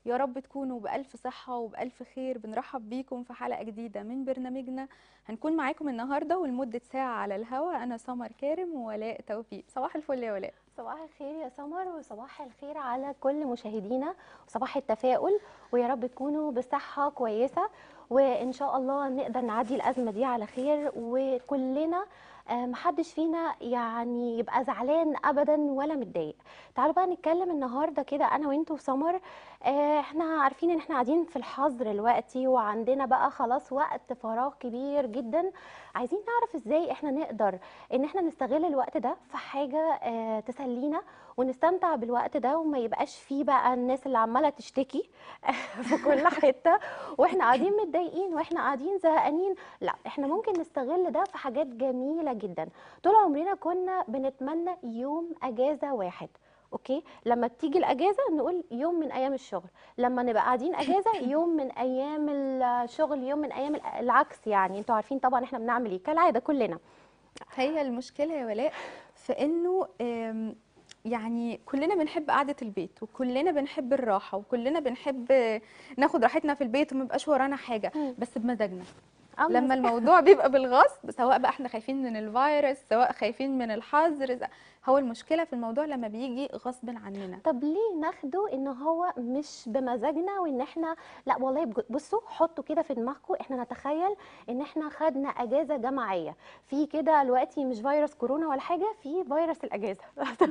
يا رب تكونوا بألف صحة وبألف خير بنرحب بيكم في حلقة جديدة من برنامجنا هنكون معاكم النهاردة ولمدة ساعة على الهوا أنا سمر كارم وولاء توفيق صباح الفل يا ولاء صباح الخير يا سمر وصباح الخير على كل مشاهدينا وصباح التفاؤل ويا رب تكونوا بصحة كويسة وإن شاء الله نقدر نعدي الأزمة دي على خير وكلنا آه، محدش فينا يعني يبقى زعلان ابدا ولا متضايق تعالوا بقى نتكلم النهارده كده انا وانتوا وسمر آه، احنا عارفين ان احنا قاعدين في الحظر دلوقتي وعندنا بقى خلاص وقت فراغ كبير جدا عايزين نعرف ازاي احنا نقدر ان احنا نستغل الوقت ده في حاجه آه، تسلينا ونستمتع بالوقت ده وما يبقاش فيه بقى الناس اللي عماله تشتكي في كل حته واحنا قاعدين متضايقين واحنا قاعدين زهقانين لا احنا ممكن نستغل ده في حاجات جميله جدا طول عمرنا كنا بنتمنى يوم اجازه واحد اوكي لما تيجي الاجازه نقول يوم من ايام الشغل لما نبقى قاعدين اجازه يوم من ايام الشغل يوم من ايام العكس يعني انتوا عارفين طبعا احنا بنعمل ايه كالعاده كلنا هي المشكلة يا ولاء في إنه آم، يعني كلنا بنحب قعدة البيت وكلنا بنحب الراحة وكلنا بنحب ناخد راحتنا في البيت وما يبقاش ورانا حاجة مم. بس بمزاجنا أو لما الموضوع بيبقى بالغصب سواء بقى احنا خايفين من الفيروس سواء خايفين من الحظر هو المشكلة في الموضوع لما بيجي غصب عننا طب ليه ناخده ان هو مش بمزاجنا وان احنا لا والله بج- بصوا حطوا كده في دماغكم احنا نتخيل ان احنا خدنا اجازه جماعيه في كده دلوقتي مش فيروس كورونا ولا حاجه في فيروس الاجازه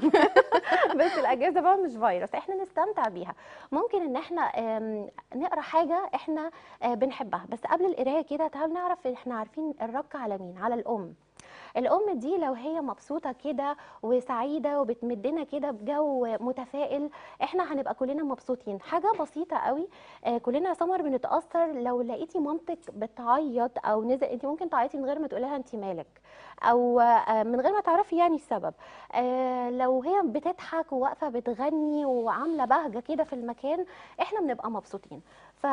بس الاجازه بقى مش فيروس احنا نستمتع بيها ممكن ان احنا آم، نقرا حاجه احنا آه، بنحبها بس قبل القرايه كده تعالوا نعرف احنا عارفين الرك على مين على الام الام دي لو هي مبسوطه كده وسعيده وبتمدنا كده بجو متفائل احنا هنبقى كلنا مبسوطين حاجه بسيطه قوي آه كلنا يا سمر بنتاثر لو لقيتي مامتك بتعيط او نزل انت ممكن تعيطي من غير ما تقولي لها انت مالك او آه من غير ما تعرفي يعني السبب آه لو هي بتضحك وواقفه بتغني وعامله بهجه كده في المكان احنا بنبقى مبسوطين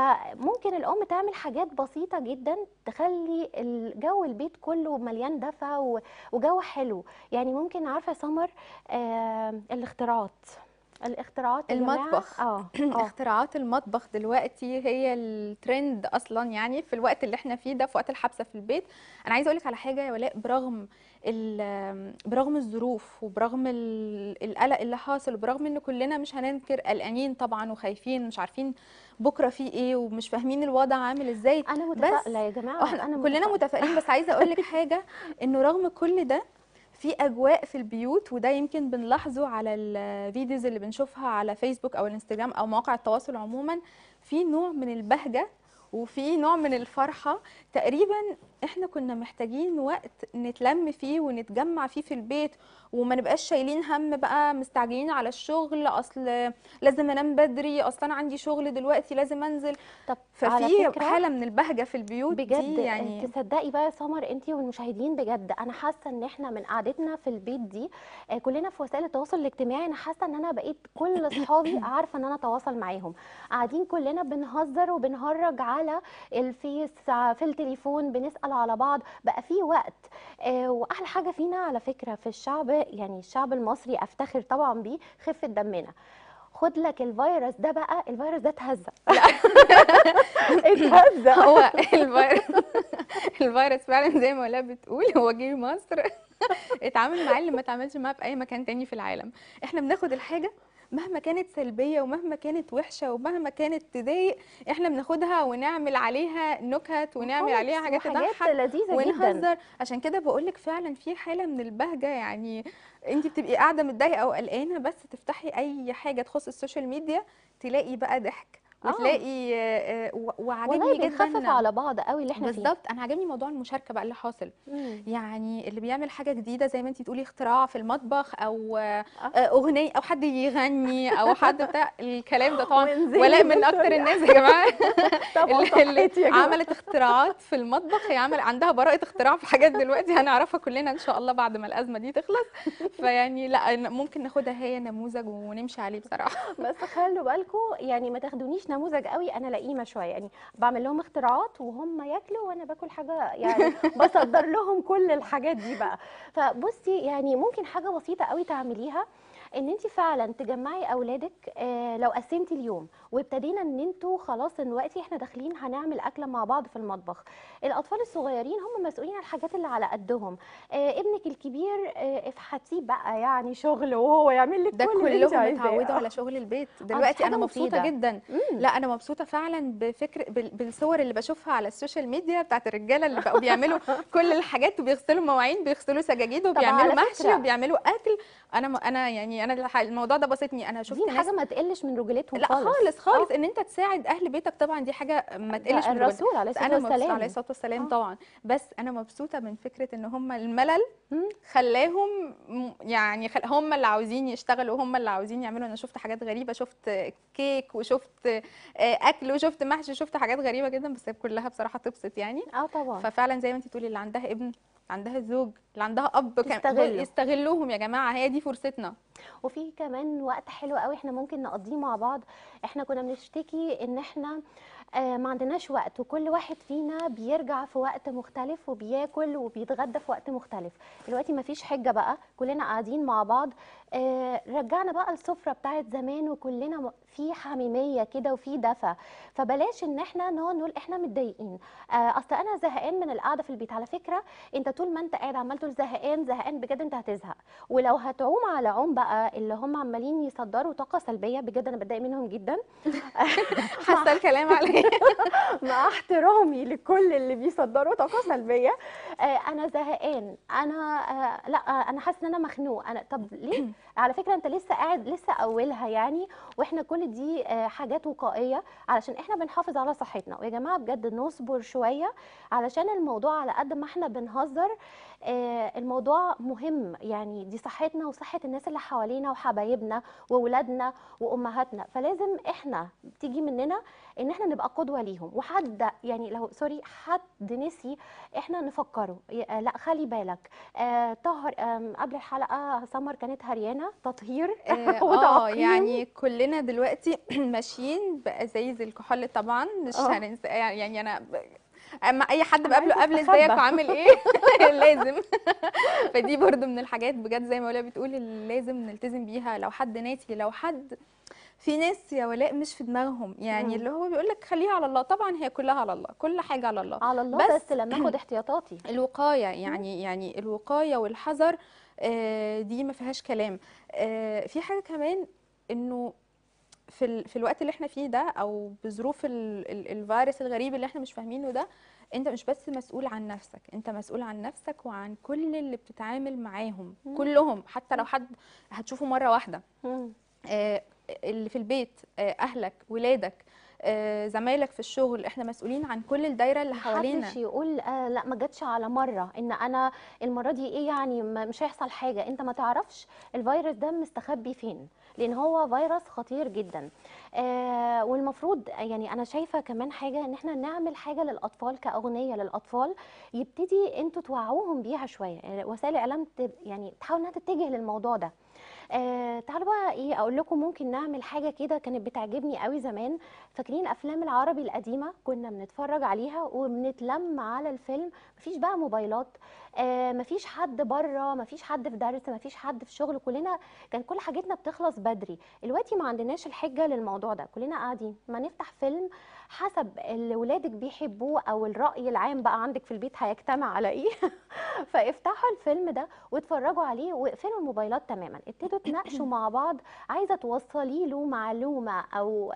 فممكن الام تعمل حاجات بسيطه جدا تخلي الجو البيت كله مليان دفى و- وجو حلو يعني ممكن عارفه يا سمر آه الاختراعات الاختراعات يا جماعة- المطبخ. اه اه اختراعات المطبخ دلوقتي هي الترند اصلا يعني في الوقت اللي احنا فيه ده في وقت الحبسه في البيت انا عايزه اقولك على حاجه يا ولاء برغم ال- برغم الظروف وبرغم ال- القلق اللي حاصل وبرغم ان كلنا مش هننكر قلقانين طبعا وخايفين مش عارفين بكره في ايه ومش فاهمين الوضع عامل ازاي انا متفائله يا جماعه احنا انا كلنا متفائلة. متفائلين بس عايزه اقول لك حاجه انه رغم كل ده في اجواء في البيوت وده يمكن بنلاحظه على الفيديوز اللي بنشوفها على فيسبوك او الانستجرام او مواقع التواصل عموما في نوع من البهجه وفي نوع من الفرحه تقريبا احنا كنا محتاجين وقت نتلم فيه ونتجمع فيه في البيت وما نبقاش شايلين هم بقى مستعجلين على الشغل اصل لازم انام بدري اصل انا عندي شغل دلوقتي لازم انزل طب على ففي فكرة حاله من البهجه في البيوت بجد دي يعني تصدقي بقى يا سمر انت والمشاهدين بجد انا حاسه ان احنا من قعدتنا في البيت دي آه، كلنا في وسائل التواصل الاجتماعي انا حاسه ان انا بقيت كل اصحابي عارفه ان انا اتواصل معاهم قاعدين كلنا بنهزر وبنهرج على الفيس ع- في التليفون بنسال على بعض بقى في وقت آه، واحلى حاجه فينا على فكره في الشعب يعني الشعب المصري افتخر طبعا بيه خفه دمنا خد لك الفيروس ده بقى الفيروس ده اتهزق اتهزق هو الفيروس الفيروس فعلا زي ما ولاء بتقول هو جه مصر اتعامل معاه اللي ما اتعاملش معاه في اي مكان تاني في العالم احنا بناخد الحاجه مهما كانت سلبيه ومهما كانت وحشه ومهما كانت تضايق احنا بناخدها ونعمل عليها نكت ونعمل عليها حاجات تضحك لذيذه جدا ونهزر عشان كده بقول لك فعلا في حاله من البهجه يعني انت بتبقي قاعده متضايقه او قلقانه بس تفتحي اي حاجه تخص السوشيال ميديا تلاقي بقى ضحك آه. وتلاقي آه، آه، و- والله وعاجبني بنخفف جدا على بعض قوي اللي احنا فيه بالظبط انا عاجبني موضوع المشاركه بقى اللي حاصل مم. يعني اللي بيعمل حاجه جديده زي ما انت تقولي اختراع في المطبخ او آه، آه، اغنيه او حد يغني او حد بتاع الكلام ده طبعا ونزين ولاء من اكتر بالطريقة. الناس يا جماعه طبعا اللي- اللي صحتي يا جماعة. عملت اختراعات في المطبخ هي عمل عندها براءة اختراع في حاجات دلوقتي هنعرفها كلنا ان شاء الله بعد ما الازمة دي تخلص فيعني لا ممكن ناخدها هي نموذج ونمشي عليه بصراحة بس خلوا بالكم يعني ما تاخدونيش نموذج قوي انا لئيمه شويه يعني بعمل لهم اختراعات وهم ياكلوا وانا باكل حاجه يعني بصدر لهم كل الحاجات دي بقى فبصي يعني ممكن حاجه بسيطه قوي تعمليها ان انت فعلا تجمعي اولادك آه، لو قسمتي اليوم وابتدينا ان انتوا خلاص دلوقتي احنا داخلين هنعمل اكله مع بعض في المطبخ الاطفال الصغيرين هم مسؤولين عن الحاجات اللي على قدهم آه، ابنك الكبير آه، افحتيه بقى يعني شغل وهو يعمل لك ده كل اللي انت كلهم عايزاه اتعودوا على شغل البيت دلوقتي حاجة انا مبسوطه مفيدة. جدا مم. لا انا مبسوطه فعلا بفكر بال- بالصور اللي بشوفها على السوشيال ميديا بتاعت الرجاله اللي بقوا بيعملوا كل الحاجات وبيغسلوا مواعين بيغسلوا سجاجيد وبيعملوا على محشي فكرة- وبيعملوا اكل انا م- انا يعني انا الح- الموضوع ده بسطني انا شفت دي ناس حاجه ما تقلش من رجولتهم لا خالص خالص خالص ان انت تساعد اهل بيتك طبعا دي حاجه ما تقلش ده من رجولتك. الرسول عليه بس الصلاه انا مبسوطه والسلام عليه الصلاه والسلام آه. طبعا بس انا مبسوطه من فكره ان هم الملل مم. خلاهم م- يعني خل... هم اللي عاوزين يشتغلوا هم اللي عاوزين يعملوا انا شفت حاجات غريبه شفت كيك وشفت آه، اكل وشفت محشي شفت حاجات غريبه جدا بس كلها بصراحه تبسط يعني اه طبعا ففعلا زي ما انت تقولي اللي عندها ابن اللي عندها زوج اللي عندها اب كمان تستغله. دول يستغلوهم يا جماعه هي دي فرصتنا وفي كمان وقت حلو قوي احنا ممكن نقضيه مع بعض احنا كنا بنشتكي ان احنا آه، ما عندناش وقت وكل واحد فينا بيرجع في وقت مختلف وبياكل وبيتغدى في وقت مختلف دلوقتي ما فيش حجة بقى كلنا قاعدين مع بعض آه، رجعنا بقى السفرة بتاعت زمان وكلنا م- في حميمية كده وفي دفى فبلاش ان احنا نقعد نقول احنا متضايقين آه، اصل انا زهقان من القعده في البيت على فكره انت طول ما انت قاعد عمال تقول زهقان زهقان بجد انت هتزهق ولو هتعوم على عوم بقى اللي هم عمالين يصدروا طاقه سلبيه بجد انا بتضايق منهم جدا حاسه الكلام عليه مع احترامي لكل اللي بيصدروا طاقه سلبيه آه، انا زهقان انا آه، لا آه، انا حاسه ان انا مخنوق انا طب ليه على فكره انت لسه قاعد لسه اولها يعني واحنا كل دي آه، حاجات وقائيه علشان احنا بنحافظ على صحتنا ويا جماعه بجد نصبر شويه علشان الموضوع على قد ما احنا بنهزر آه، الموضوع مهم يعني دي صحتنا وصحه الناس اللي حوالينا وحبايبنا واولادنا وامهاتنا فلازم احنا تيجي مننا ان احنا نبقى قدوه ليهم وحد يعني لو سوري حد نسي احنا نفكره ي- آه، لا خلي بالك آه طهر آم، قبل الحلقه سمر كانت هريانه تطهير اه آه، وتعقيم. يعني كلنا دلوقتي ماشيين بازايز الكحول طبعا مش آه. هننسى يعني انا ب... اما اي حد أنا بقابله عايزة قبل أستخبى. ازيك وعامل ايه لازم فدي برضو من الحاجات بجد زي ما ولاء بتقول اللي لازم نلتزم بيها لو حد ناسي لو حد في ناس يا ولاء مش في دماغهم يعني مم. اللي هو بيقول لك خليها على الله طبعا هي كلها على الله كل حاجه على الله على الله بس- بس, لما اخد احتياطاتي الوقايه يعني يعني الوقايه والحذر آه، دي ما فيهاش كلام آه، في حاجه كمان انه في ال... في الوقت اللي احنا فيه ده او بظروف ال... ال... الفيروس الغريب اللي احنا مش فاهمينه ده انت مش بس مسؤول عن نفسك انت مسؤول عن نفسك وعن كل اللي بتتعامل معاهم مم. كلهم حتى لو حد هتشوفه مره واحده مم. آه، اللي في البيت آه، اهلك ولادك آه، زمايلك في الشغل احنا مسؤولين عن كل الدايره اللي حوالينا محدش يقول آه لا ما جاتش على مره ان انا المره دي ايه يعني ما- مش هيحصل حاجه انت ما تعرفش الفيروس ده مستخبي فين لان هو فيروس خطير جدا آه والمفروض يعني انا شايفه كمان حاجه ان احنا نعمل حاجه للاطفال كاغنيه للاطفال يبتدي انتوا توعوهم بيها شويه يعني وسائل الاعلام تب- يعني تحاول انها تتجه للموضوع ده آه تعالوا بقى ايه اقول لكم ممكن نعمل حاجه كده كانت بتعجبني قوي زمان فاكرين الافلام العربي القديمه كنا بنتفرج عليها وبنتلم على الفيلم مفيش بقى موبايلات آه مفيش حد بره مفيش حد في درس مفيش حد في شغل كلنا كان كل حاجتنا بتخلص بدري دلوقتي ما عندناش الحجه للموضوع ده كلنا قاعدين ما نفتح فيلم حسب اللي ولادك بيحبوه او الراي العام بقى عندك في البيت هيجتمع على ايه فافتحوا الفيلم ده واتفرجوا عليه واقفلوا الموبايلات تماما ابتدوا تناقشوا مع بعض عايزه توصلي له معلومه او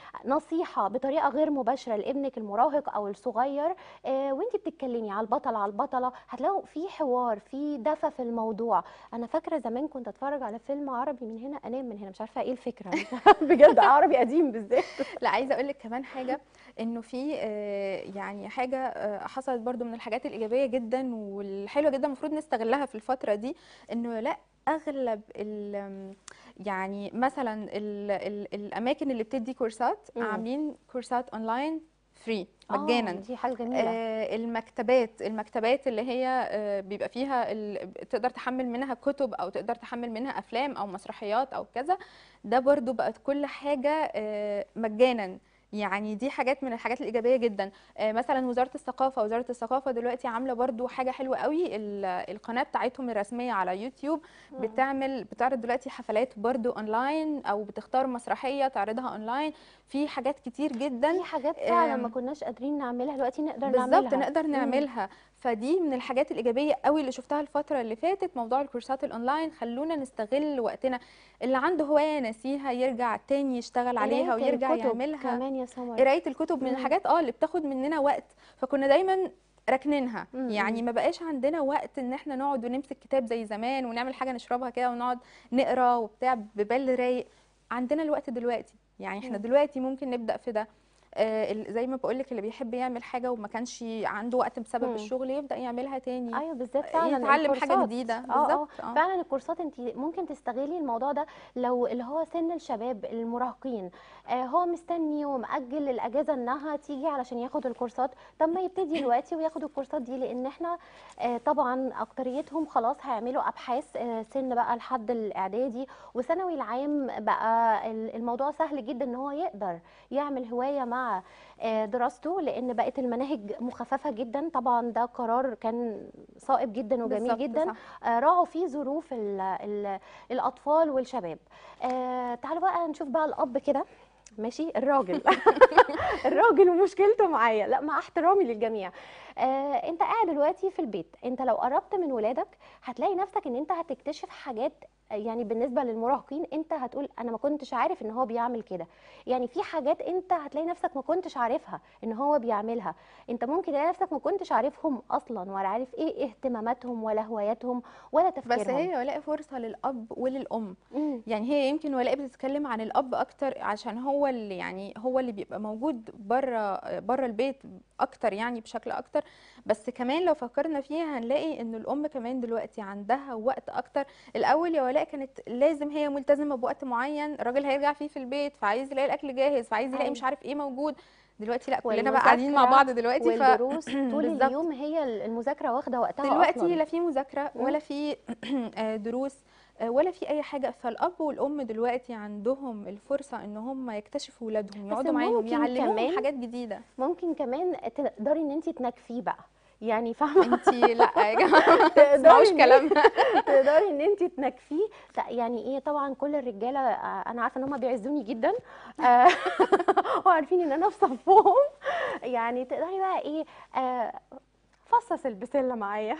نصيحه بطريقه غير مباشره لابنك المراهق او الصغير آه وانت بتتكلمي على البطل على البطله هتلاقوا في حوار في دفى في الموضوع انا فاكره زمان كنت اتفرج على فيلم عربي من هنا انام من هنا مش عارفه ايه الفكره بجد عربي قديم بالذات لا عايزه اقول لك كمان حاجه انه في آه، يعني حاجه آه، حصلت برضو من الحاجات الايجابيه جدا والحلوه جدا المفروض نستغلها في الفتره دي انه لا اغلب ال يعني مثلا ال ال الاماكن اللي بتدي كورسات مم. عاملين كورسات اونلاين فري آه، مجانا دي حاجه جميله آه، المكتبات المكتبات اللي هي آه، بيبقى فيها ال- تقدر تحمل منها كتب او تقدر تحمل منها افلام او مسرحيات او كذا ده برضو بقت كل حاجة آه، مجانا يعني دي حاجات من الحاجات الإيجابية جدا آه، مثلا وزارة الثقافة وزارة الثقافة دلوقتي عاملة برضو حاجة حلوة قوي ال- القناة بتاعتهم الرسمية على يوتيوب بتعمل بتعرض دلوقتي حفلات برضو اونلاين او بتختار مسرحية تعرضها اونلاين في حاجات كتير جدا في حاجات فعلا ما آم، كناش قادرين نعملها دلوقتي نقدر بالظبط نعملها نقدر مم. نعملها فدي من الحاجات الايجابيه قوي اللي شفتها الفتره اللي فاتت موضوع الكورسات الاونلاين خلونا نستغل وقتنا اللي عنده هوايه ناسيها يرجع تاني يشتغل عليها قراية ويرجع الكتب يعملها كمان يا سمر قرايه الكتب من مم. الحاجات اه اللي بتاخد مننا وقت فكنا دايما راكنينها مم. يعني ما بقاش عندنا وقت ان احنا نقعد ونمسك كتاب زي زمان ونعمل حاجه نشربها كده ونقعد نقرا وبتاع ببال رايق عندنا الوقت دلوقتي يعني احنا مم. دلوقتي ممكن نبدا في ده آه، ال- زي ما بقولك اللي بيحب يعمل حاجه وما كانش عنده وقت بسبب مم. الشغل يبدا يعملها تاني ايوه بالذات فعلا يتعلم حاجه الكورسات. جديده اه اه بالظبط اه فعلا الكورسات انت ممكن تستغلي الموضوع ده لو اللي هو سن الشباب المراهقين آه هو مستني ومأجل الاجازه انها تيجي علشان ياخد الكورسات طب ما يبتدي دلوقتي وياخد الكورسات دي لان احنا آه طبعا اكتريتهم خلاص هيعملوا ابحاث آه سن بقى لحد الاعدادي وثانوي العام بقى ال- الموضوع سهل جدا ان هو يقدر يعمل هوايه مع آه دراسته لان بقت المناهج مخففه جدا طبعا ده قرار كان صائب جدا وجميل بالظبط، جدا صح. آه، راعوا فيه ظروف ال ال الاطفال والشباب آه تعالوا بقى نشوف بقى الاب كده ماشي الراجل الراجل ومشكلته معايا لا مع احترامي للجميع آه انت قاعد دلوقتي في البيت انت لو قربت من ولادك هتلاقي نفسك ان انت هتكتشف حاجات آه، يعني بالنسبه للمراهقين انت هتقول انا ما كنتش عارف ان هو بيعمل كده يعني في حاجات انت هتلاقي نفسك ما كنتش عارفها ان هو بيعملها انت ممكن تلاقي نفسك ما كنتش عارفهم اصلا ولا عارف ايه اهتماماتهم ولا هواياتهم ولا تفكيرهم بس هي ولاء فرصه للاب وللام مم. يعني هي يمكن ولاء بتتكلم عن الاب اكتر عشان هو اللي يعني هو اللي بيبقى موجود بره بره البيت اكتر يعني بشكل اكتر بس كمان لو فكرنا فيها هنلاقي ان الام كمان دلوقتي عندها وقت اكتر الاول يا ولاء كانت لازم هي ملتزمه بوقت معين الراجل هيرجع فيه في البيت فعايز يلاقي الاكل جاهز فعايز يلاقي أيوة. مش عارف ايه موجود دلوقتي لا كلنا بقى قاعدين مع والمذاكرة بعض دلوقتي ف والدروس طول بالظبط. اليوم هي المذاكره واخده وقتها دلوقتي اصلا لا في مذاكره مم. ولا في آه، دروس آه، ولا في اي حاجه فالاب والام دلوقتي عندهم الفرصه ان هم يكتشفوا ولادهم يقعدوا معاهم ممكن يعلموهم كمان حاجات جديده ممكن كمان تقدري ان انت تنكفيه بقى يعني فاهمه انت لا يا جماعه ما تسمعوش إن- كلامها تقدري ان انت تنكفيه لا، يعني ايه طبعا كل الرجاله آه، انا عارفه ان هم بيعزوني جدا آه، وعارفين ان انا في صفهم يعني تقدري بقى ايه آه، فصص البسله معايا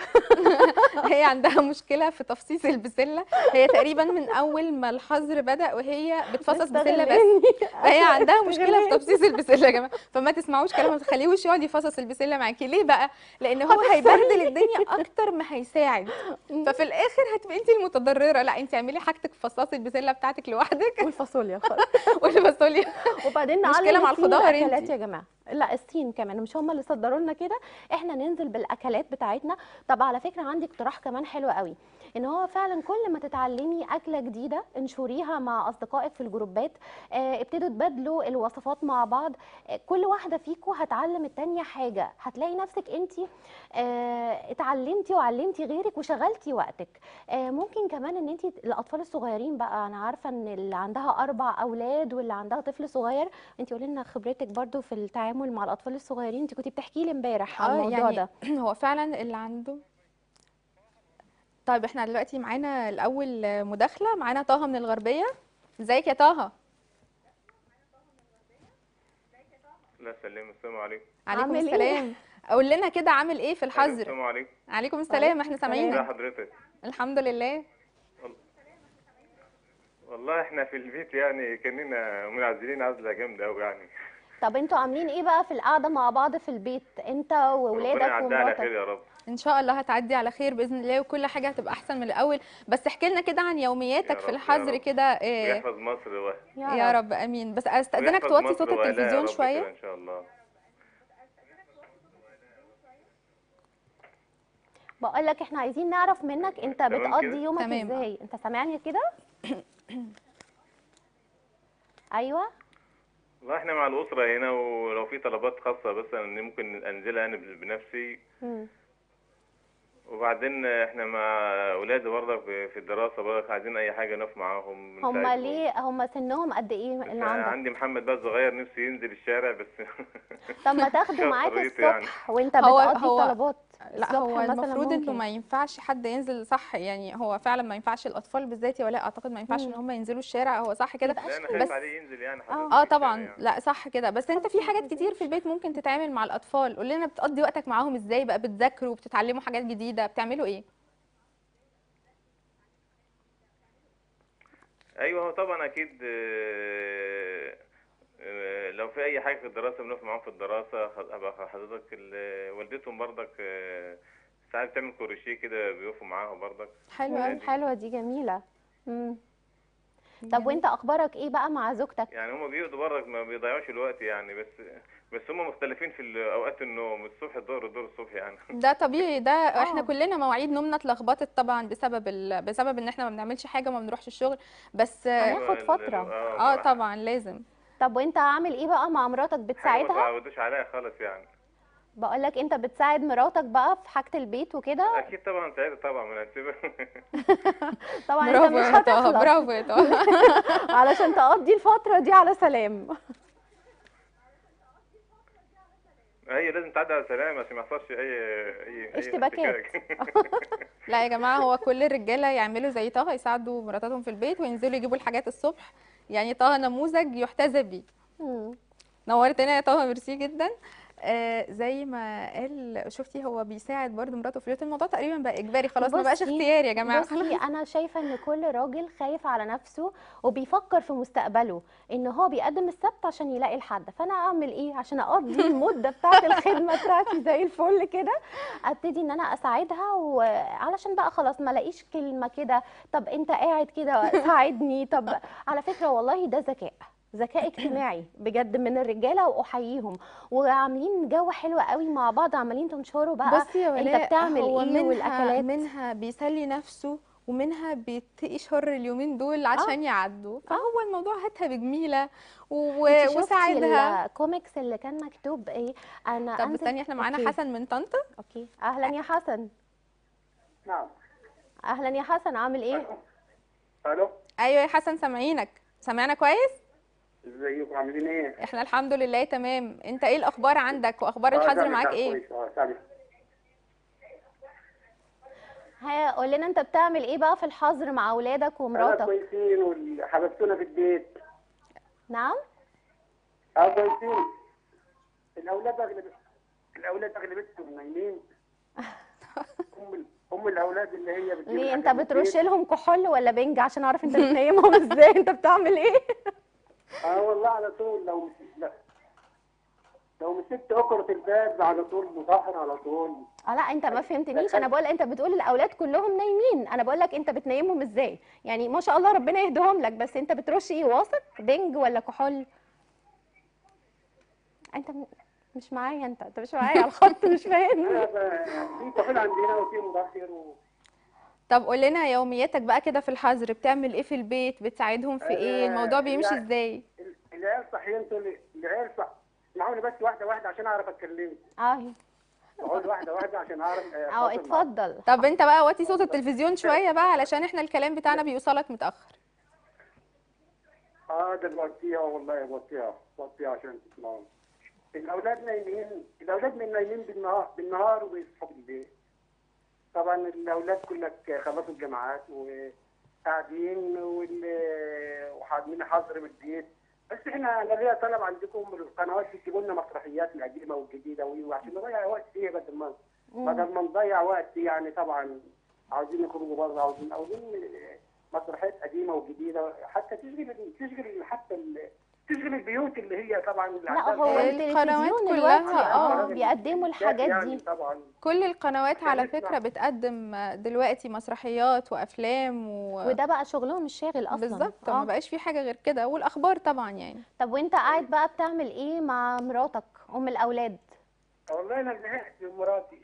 هي عندها مشكله في تفصيص البسله هي تقريبا من اول ما الحظر بدا وهي بتفصص بسله بس مستغلاني. فهي عندها مشكله في مستغلاني. تفصيص البسله يا جماعه فما تسمعوش كلامها ما تخليهوش يقعد يفصص البسله معاكي ليه بقى لان هو هيبهدل الدنيا اكتر ما هيساعد ففي الاخر هتبقي انت المتضرره لا انت اعملي حاجتك فصصي البسله بتاعتك لوحدك والفاصوليا خالص والفاصوليا وبعدين مشكلة نعلم مع الصين الخضار الاكلات انتي. يا جماعه لا الصين كمان مش هم اللي صدروا لنا كده احنا ننزل بالاكلات بتاعتنا طب على فكره عندي اقتراح كمان حلو قوي ان هو فعلا كل ما تتعلمي اكله جديده انشريها مع اصدقائك في الجروبات آه، ابتدوا تبادلوا الوصفات مع بعض آه، كل واحده فيكم هتعلم التانيه حاجه هتلاقي نفسك انت اتعلمتي وعلمتي غيرك وشغلتي وقتك آه، ممكن كمان ان انت الاطفال الصغيرين بقى انا عارفه ان اللي عندها اربع اولاد واللي عندها طفل صغير انت قولي لنا خبرتك برضو في التعامل مع الاطفال الصغيرين انت كنتي بتحكي لي امبارح عن اه الموضوع يعني ده هو فعلا اللي عنده طيب احنا دلوقتي معانا الاول مداخله معانا طه من الغربيه ازيك يا طه لا سلام السلام عليكم عليكم عامل ايه؟ السلام قول لنا كده عامل ايه في الحظر السلام عليكم عليكم السلام احنا ازي سامعينك حضرتك الحمد لله والله احنا في البيت يعني كاننا منعزلين عزله جامده قوي يعني طب انتوا عاملين ايه بقى في القعده مع بعض في البيت انت ربنا وولادك يعديها على ومراتك خير يا رب ان شاء الله هتعدي على خير باذن الله وكل حاجه هتبقى احسن من الاول بس احكي لنا كده عن يومياتك يا في رب، يا الحظر رب. كده إيه ويحفظ مصر و... يا رب امين بس استاذنك ويحفظ توطي مصر صوت وأهلها يا التلفزيون رب شويه كده ان شاء الله بقول لك احنا عايزين نعرف منك انت تمام بتقضي كده؟ يومك تمام. ازاي انت سامعني كده ايوه والله احنا مع الاسره هنا ولو في طلبات خاصه بس انا ممكن انزلها انا بنفسي مم. وبعدين احنا مع اولادي برضك في في الدراسه برضك عايزين اي حاجه نقف معاهم هم نساعدهم. ليه هم سنهم قد ايه بس اللي عندك عندي محمد بقى صغير نفسه ينزل الشارع بس طب ما تاخده شاف معاك حريته يعني. الصبح وانت هو- بتقضي هو- طلبات لا الصبح هو مثلا المفروض انه ممكن. ما ينفعش حد ينزل صح يعني هو فعلا ما ينفعش الاطفال بالذات يا ولاء اعتقد ما ينفعش ان مم. هم ينزلوا الشارع هو صح كده يبقى لا انا بس- خايف عليه ينزل يعني حضرتك اه في الشارع طبعا يعني. لا صح كده بس انت في حاجات كتير في البيت ممكن تتعامل مع الاطفال قول لنا بتقضي وقتك معاهم ازاي بقى بتذاكروا بتتعلموا حاجات جديده بتعملوا ايه ايوه هو طبعا اكيد آه، آه، لو في اي حاجه في الدراسه بنقف معاهم في الدراسه خ- ابقى حضرتك ال- والدتهم برضك آه، ساعات بتعمل كروشيه كده بيقفوا معاها برضك حلو مم، قوي حلوه دي جميله مم. طب وانت اخبارك ايه بقى مع زوجتك يعني هما بيقضوا برضك ما بيضيعوش الوقت يعني بس بس هما مختلفين في ال- اوقات النوم الصبح الظهر الظهر الصبح يعني ده طبيعي ده احنا آه. كلنا مواعيد نومنا اتلخبطت طبعا بسبب ال... بسبب ان احنا ما بنعملش حاجه وما بنروحش الشغل بس هناخد أيوة، ال- فترة. اه طبعا لازم طب وانت عامل ايه بقى مع مراتك حاجة ما بتساعدها تعودوش عليها خالص يعني بقول لك انت بتساعد مراتك بقى في حاجه البيت وكده اكيد طبعا سعيدة طبعا من هنسيبها طبعا انت برافو مش يا طه هتخلص برافو يا طه علشان تقضي الفتره دي على سلام هي لازم تعدي على سلام عشان ما يحصلش اي اي اي اشتباكات. احتكاك. لا يا جماعه هو كل الرجاله يعملوا زي طه يساعدوا مراتاتهم في البيت وينزلوا يجيبوا الحاجات الصبح يعني طه نموذج يحتذى بيه مم. نورتنا يا طه ميرسي جدا آه زي ما قال شفتي هو بيساعد برضو مراته في البيت الموضوع تقريبا بقى اجباري خلاص ما بقاش بصي- اختياري يا جماعه بصي انا شايفه ان كل راجل خايف على نفسه وبيفكر في مستقبله ان هو بيقدم السبت عشان يلاقي الحد فانا اعمل ايه عشان اقضي المده بتاعه الخدمه بتاعتي زي الفل كده ابتدي ان انا اساعدها وعلشان بقى خلاص ما الاقيش كلمه كده طب انت قاعد كده ساعدني طب على فكره والله ده ذكاء ذكاء اجتماعي بجد من الرجاله واحييهم وعاملين جو حلو قوي مع بعض عمالين تنشروا بقى بصي يا انت ولاء بتعمل هو ايه منها والاكلات منها بيسلي نفسه ومنها بيتقي شر اليومين دول عشان يعدوا فهو الموضوع هاتها بجميله و... انت شفتي وساعدها الكوميكس اللي كان مكتوب ايه انا طب أنزل- استني احنا معانا أوكي. حسن من طنطا اوكي اهلا يا حسن نعم اهلا يا حسن عامل ايه الو ايوه يا حسن سامعينك سامعنا كويس ازيكم عاملين ايه؟ احنا الحمد لله تمام انت ايه الاخبار عندك واخبار آه، الحظر تمام، معاك تمام، ايه كويس، اه تمام. ها قول لنا انت بتعمل ايه بقى في الحظر مع اولادك انا ومراتك كويسين وحبستونا في البيت نعم اه كويسين الاولاد اغلب الاولاد اغلبيتهم نايمين ام ال- ام الاولاد اللي هي بتجيب ليه انت الحاجات من بترش البيت. لهم كحول ولا بنج عشان اعرف انت بتنيمهم ازاي انت بتعمل ايه اه والله على طول لو مس- لا لو مسكت اكرة الباب على طول مطهر على طول اه لا انت ما فهمتنيش انا بقول انت بتقول الاولاد كلهم نايمين انا بقول لك انت بتنيمهم ازاي يعني ما شاء الله ربنا يهديهم لك بس انت بترش ايه واثق بنج ولا كحول انت م- مش معايا انت انت مش معايا على الخط مش فاهم انا ب- في كحول عندنا وفي مطهر و... طب قول لنا يومياتك بقى كده في الحظر بتعمل ايه في البيت بتساعدهم في ايه آه، الموضوع بيمشي يعني- ازاي ال- العيال صاحيين طول العيال صح اسمعوني بس واحده واحده عشان اعرف اتكلم اه اقعد واحده واحده عشان اعرف آه، اه أتواصل معاك. اتفضل طب انت بقى وطي صوت التلفزيون شويه بقى علشان احنا الكلام بتاعنا بيوصلك متاخر اه ده بوطيها والله بوطيها بوطيها عشان تسمعوني الاولاد نايمين الاولاد من نايمين بالنهار بالنهار وبيصحوا بالليل طبعا الاولاد كلك خلصوا الجامعات وقاعدين وال- وعاملين حظر بالبيت بس احنا انا ليا طلب عندكم القنوات تجيبوا لنا مسرحيات القديمه والجديده وي- وعشان نضيع وقت فيها بدل ما بدل ما نضيع وقت يعني طبعا عاوزين نخرجوا بره عاوزين عاوزين مسرحيات قديمه وجديده حتى تشغل تشغل حتى ال- تشغل البيوت اللي هي طبعا اللي لا عندها هو شغل. القنوات التلفزيون كلها، دلوقتي آه. اه بيقدموا الحاجات يعني دي طبعا كل القنوات على نسمع. فكره بتقدم دلوقتي مسرحيات وافلام و... وده بقى شغلهم الشاغل اصلا بالظبط آه. ما بقاش في حاجه غير كده والاخبار طبعا يعني طب وانت قاعد بقى بتعمل ايه مع مراتك ام الاولاد والله انا زهقت من مراتي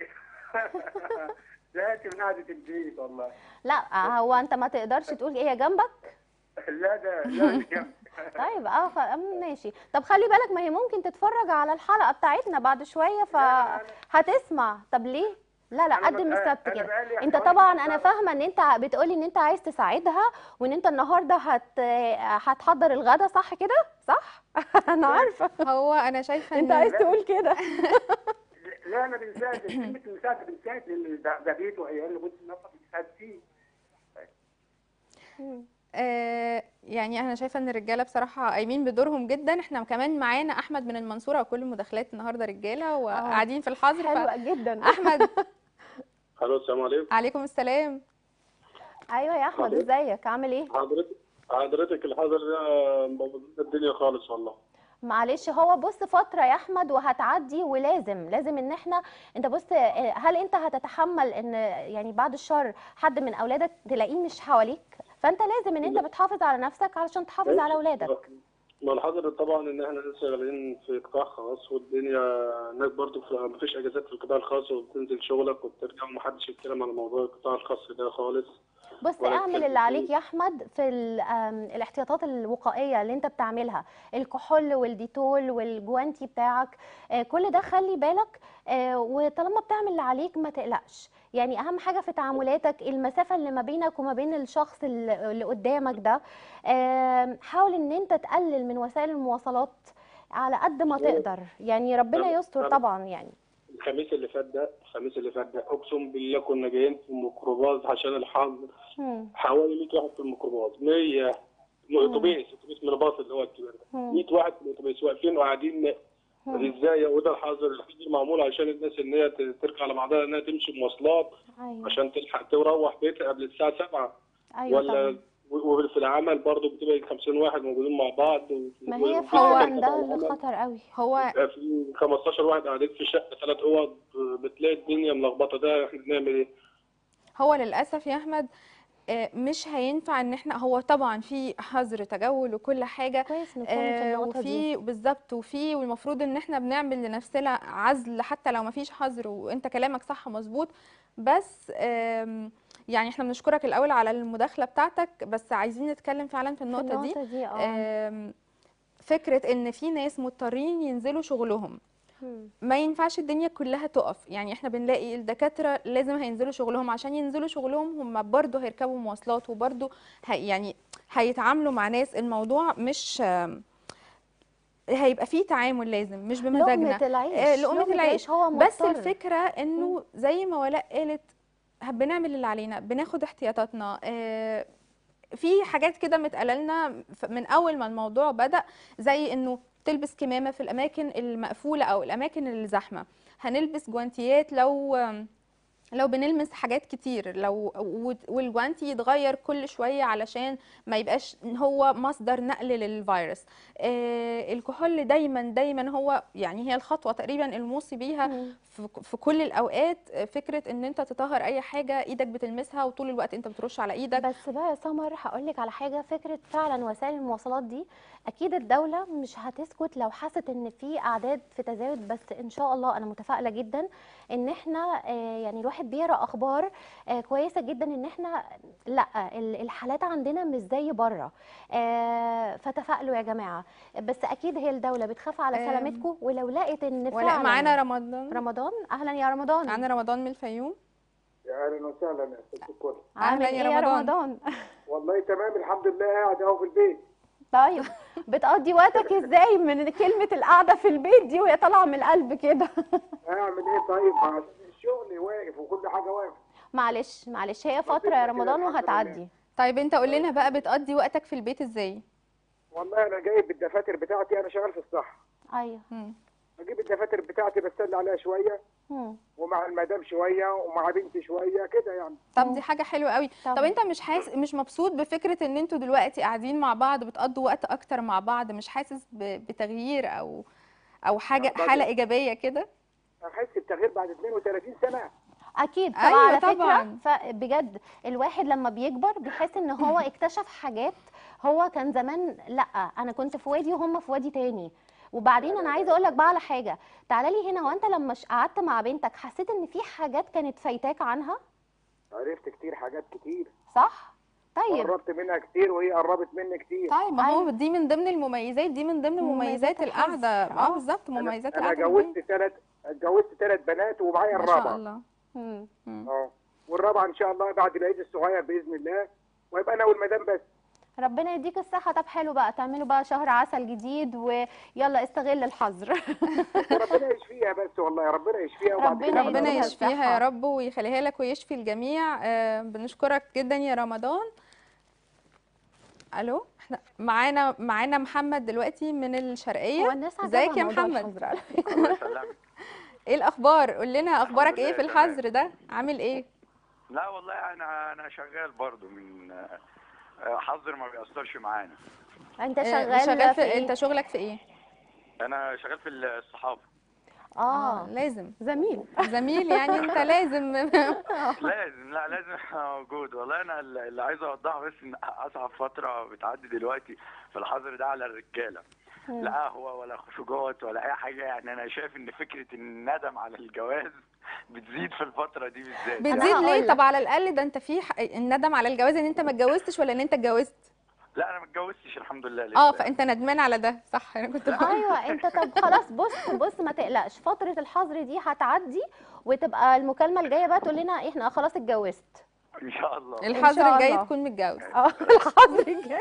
زهقت من قعده البيت والله لا هو انت ما تقدرش تقول ايه جنبك لا ده لا مش جنب. طيب اه خ- أم ماشي طب خلي بالك ما هي ممكن تتفرج على الحلقه بتاعتنا بعد شويه فهتسمع طب ليه لا لا أنا قدم بقى- السبت أنا كده بقالي انت حوالي طبعا ست انا سنوات. فاهمه ان انت بتقولي ان انت عايز تساعدها وان انت النهارده هت هتحضر الغدا صح كده صح انا عارفه هو انا شايفه انت ان عايز تقول كده لا انا بنساعد كلمه المساعده بنساعد لان ده ده بيت وعيال لابد نفسك بتساعد فيه آه، يعني انا شايفه ان الرجاله بصراحه قايمين بدورهم جدا احنا كمان معانا احمد من المنصوره وكل المداخلات النهارده رجاله وقاعدين في الحظر حلوه جدا فاحمد الو السلام عليكم عليكم السلام ايوه يا احمد حضرتك. ازيك عامل ايه حضرتك حضرتك الحظر ده مبوظ الدنيا خالص والله معلش هو بص فتره يا احمد وهتعدي ولازم لازم ان احنا انت بص آه، هل انت هتتحمل ان يعني بعد الشر حد من اولادك تلاقيه مش حواليك فانت لازم ان انت لا. بتحافظ على نفسك علشان تحافظ على اولادك ما الحظر طبعا ان احنا لسه شغالين في قطاع خاص والدنيا هناك برضه في- مفيش اجازات في القطاع الخاص وبتنزل شغلك وبترجع ومحدش يتكلم على موضوع القطاع الخاص ده خالص بص ولا اعمل تكلم اللي عليك فيه. يا احمد في ال- آم، الاحتياطات الوقائيه اللي انت بتعملها الكحول والديتول والجوانتي بتاعك آه، كل ده خلي بالك آه، وطالما بتعمل اللي عليك ما تقلقش يعني اهم حاجه في تعاملاتك المسافه اللي ما بينك وما بين الشخص اللي اللي قدامك ده آم، حاول ان انت تقلل من وسائل المواصلات على قد ما تقدر يعني ربنا أنا- يستر أنا- طبعا يعني الخميس اللي فات ده الخميس اللي فات ده اقسم بالله كنا جايين في الميكروباص عشان الحظر مم. حوالي 100 واحد في الميكروباص 100 اتوبيس اتوبيس من الباص اللي هو الكبير ده مم. 100 واحد في الاتوبيس واقفين وقاعدين ازاي وده الحظر الحظر معمول عشان الناس ان هي ت- ترجع على بعضها انها تمشي مواصلات ايوه عشان تلحق تروح بيتها قبل الساعه 7 ايوه ولا طبعا و- وفي العمل برضه بتبقى 50 واحد موجودين مع بعض و- ما هي و- فعلا ده و- اللي خطر قوي هو يبقى في 15 واحد قاعدين في شقه ثلاث اوض بتلاقي الدنيا ملخبطه ده احنا بنعمل ايه؟ هو للاسف يا احمد آه، مش هينفع ان احنا هو طبعا في حظر تجول وكل حاجه كويس نكون في آه، النقطه دي وفي بالظبط وفي والمفروض ان احنا بنعمل لنفسنا عزل حتى لو ما فيش حظر وانت كلامك صح مظبوط بس آم، يعني احنا بنشكرك الاول على المداخله بتاعتك بس عايزين نتكلم فعلا في في النقطه دي النقطه دي اه آم، فكره ان في ناس مضطرين ينزلوا شغلهم مم. ما ينفعش الدنيا كلها تقف يعني احنا بنلاقي الدكاترة لازم هينزلوا شغلهم عشان ينزلوا شغلهم هم برضو هيركبوا مواصلات وبرضو هي يعني هيتعاملوا مع ناس الموضوع مش آم، هيبقى فيه تعامل لازم مش بمزاجنا لقمة العيش آه، لقمة العيش هو بس مضطر. الفكرة انه زي ما ولاء قالت بنعمل اللي علينا بناخد احتياطاتنا آه، في حاجات كده متقالة لنا ف- من اول ما الموضوع بدأ زي انه تلبس كمامة في الاماكن المقفولة او الاماكن الزحمة هنلبس جوانتيات لو لو بنلمس حاجات كتير لو و- والجوانتي يتغير كل شوية علشان ما يبقاش هو مصدر نقل للفيروس آه الكحول دايما دايما هو يعني هي الخطوة تقريبا الموصي بيها مم. في في كل الاوقات آه، فكرة ان انت تطهر اي حاجة ايدك بتلمسها وطول الوقت انت بترش على ايدك بس بقى يا سمر هقول لك على حاجه فكره فعلا وسائل المواصلات دي اكيد الدوله مش هتسكت لو حست ان في اعداد في تزايد بس ان شاء الله انا متفائله جدا ان احنا آه، يعني الواحد بيقرا اخبار آه، كويسه جدا ان احنا لا ال- الحالات عندنا مش زي بره آه، فتفائلوا يا جماعه بس اكيد هي الدوله بتخاف على آم، سلامتكم ولو لقت ان ولا فعلا معانا رمضان رمضان اهلا يا رمضان معانا رمضان من الفيوم يا اهلا وسهلا يا ست الكل عامل أهلا ايه يا يا رمضان. رمضان والله تمام الحمد لله قاعد اهو في البيت طيب بتقضي وقتك ازاي من كلمة القعدة في البيت دي وهي طالعة من القلب كده اعمل ايه طيب عشان الشغل واقف وكل حاجه واقفه معلش معلش هي فترة يا رمضان الحمد وهتعدي طيب انت قول لنا بقى بتقضي وقتك في البيت ازاي والله انا جايب الدفاتر بتاعتي انا شغال في الصحه ايوه مم. اجيب الدفاتر بتاعتي بستنى عليها شويه مم. ومع المدام شويه ومع بنتي شويه كده يعني طب دي حاجة حلوة قوي طب طبعا. انت مش حاسس مش مبسوط بفكرة ان انتوا دلوقتي قاعدين مع بعض بتقضوا وقت اكتر مع بعض مش حاسس ب- بتغيير او او حاجة طبعاً. حالة ايجابية كده احس بتغيير بعد 32 سنه اكيد طب أيوة على طبعاً. فكرة فبجد الواحد لما بيكبر بيحس ان هو اكتشف حاجات هو كان زمان لا انا كنت في وادي وهم في وادي تاني وبعدين انا عايزه اقول لك بقى على حاجه تعالى لي هنا وانت لما ش- قعدت مع بنتك حسيت ان في حاجات كانت فايتاك عنها عرفت كتير حاجات كتير صح طيب قربت منها كتير وهي قربت مني كتير طيب ما هو أيوة. دي من ضمن المميزات دي من ضمن مميزات مميزات القعدة الحظر. اه آه. بالظبط انا مميزات أنا القعدة في البيت. اتجوزت ثلاث اتجوزت ثلاث بنات ومعايا ما شاء الرابعه الله مم. اه والرابعه ان شاء الله بعد العيد الصغير باذن الله ويبقى انا والمدام بس ربنا يديك الصحة طب حلو بقى تعملوا بقى شهر عسل جديد ويلا استغل الحظر ربنا يشفيها بس والله ربنا يشفيها وبعد ربنا كده ربنا يديلها يشفيها الصحة. يا رب ويخليها لك ويشفي الجميع آه، بنشكرك جدا يا رمضان الو احنا معانا معانا محمد دلوقتي من هو الشرقيه الناس ازيك عجبها يا موضوع محمد؟ الحظر على فكرة. الله يسلمك ايه الاخبار قول لنا اخبارك ايه لله في تمام. الحظر ده عامل ايه لا والله انا انا شغال برضو من آه، حظر ما بيأثرش معانا انت آه، شغال, شغال في إيه؟ انت شغلك في ايه انا شغال في الصحافه اه لازم زميل زميل يعني انت لازم لازم لا لازم أبقى موجود والله انا اللي عايز اوضحه بس ان اصعب فتره بتعدي دلوقتي في الحظر ده على الرجاله لا قهوه ولا خروجات ولا اي حاجه يعني انا شايف ان فكره الندم على الجواز بتزيد في الفتره دي بالذات بتزيد هقول ليه لك. طب على الاقل ده انت في ح- الندم على الجواز ان انت ما اتجوزتش ولا ان انت اتجوزت لا انا ما اتجوزتش الحمد لله لسه اه فانت ندمان على ده صح انا كنت بقول ايوه انت طب خلاص بص بص ما تقلقش فتره الحظر دي هتعدي وتبقى المكالمه الجايه بقى تقول لنا احنا خلاص اتجوزت ان شاء الله الحظر شاء الجاي الله. تكون متجوز اه الحظر الجاي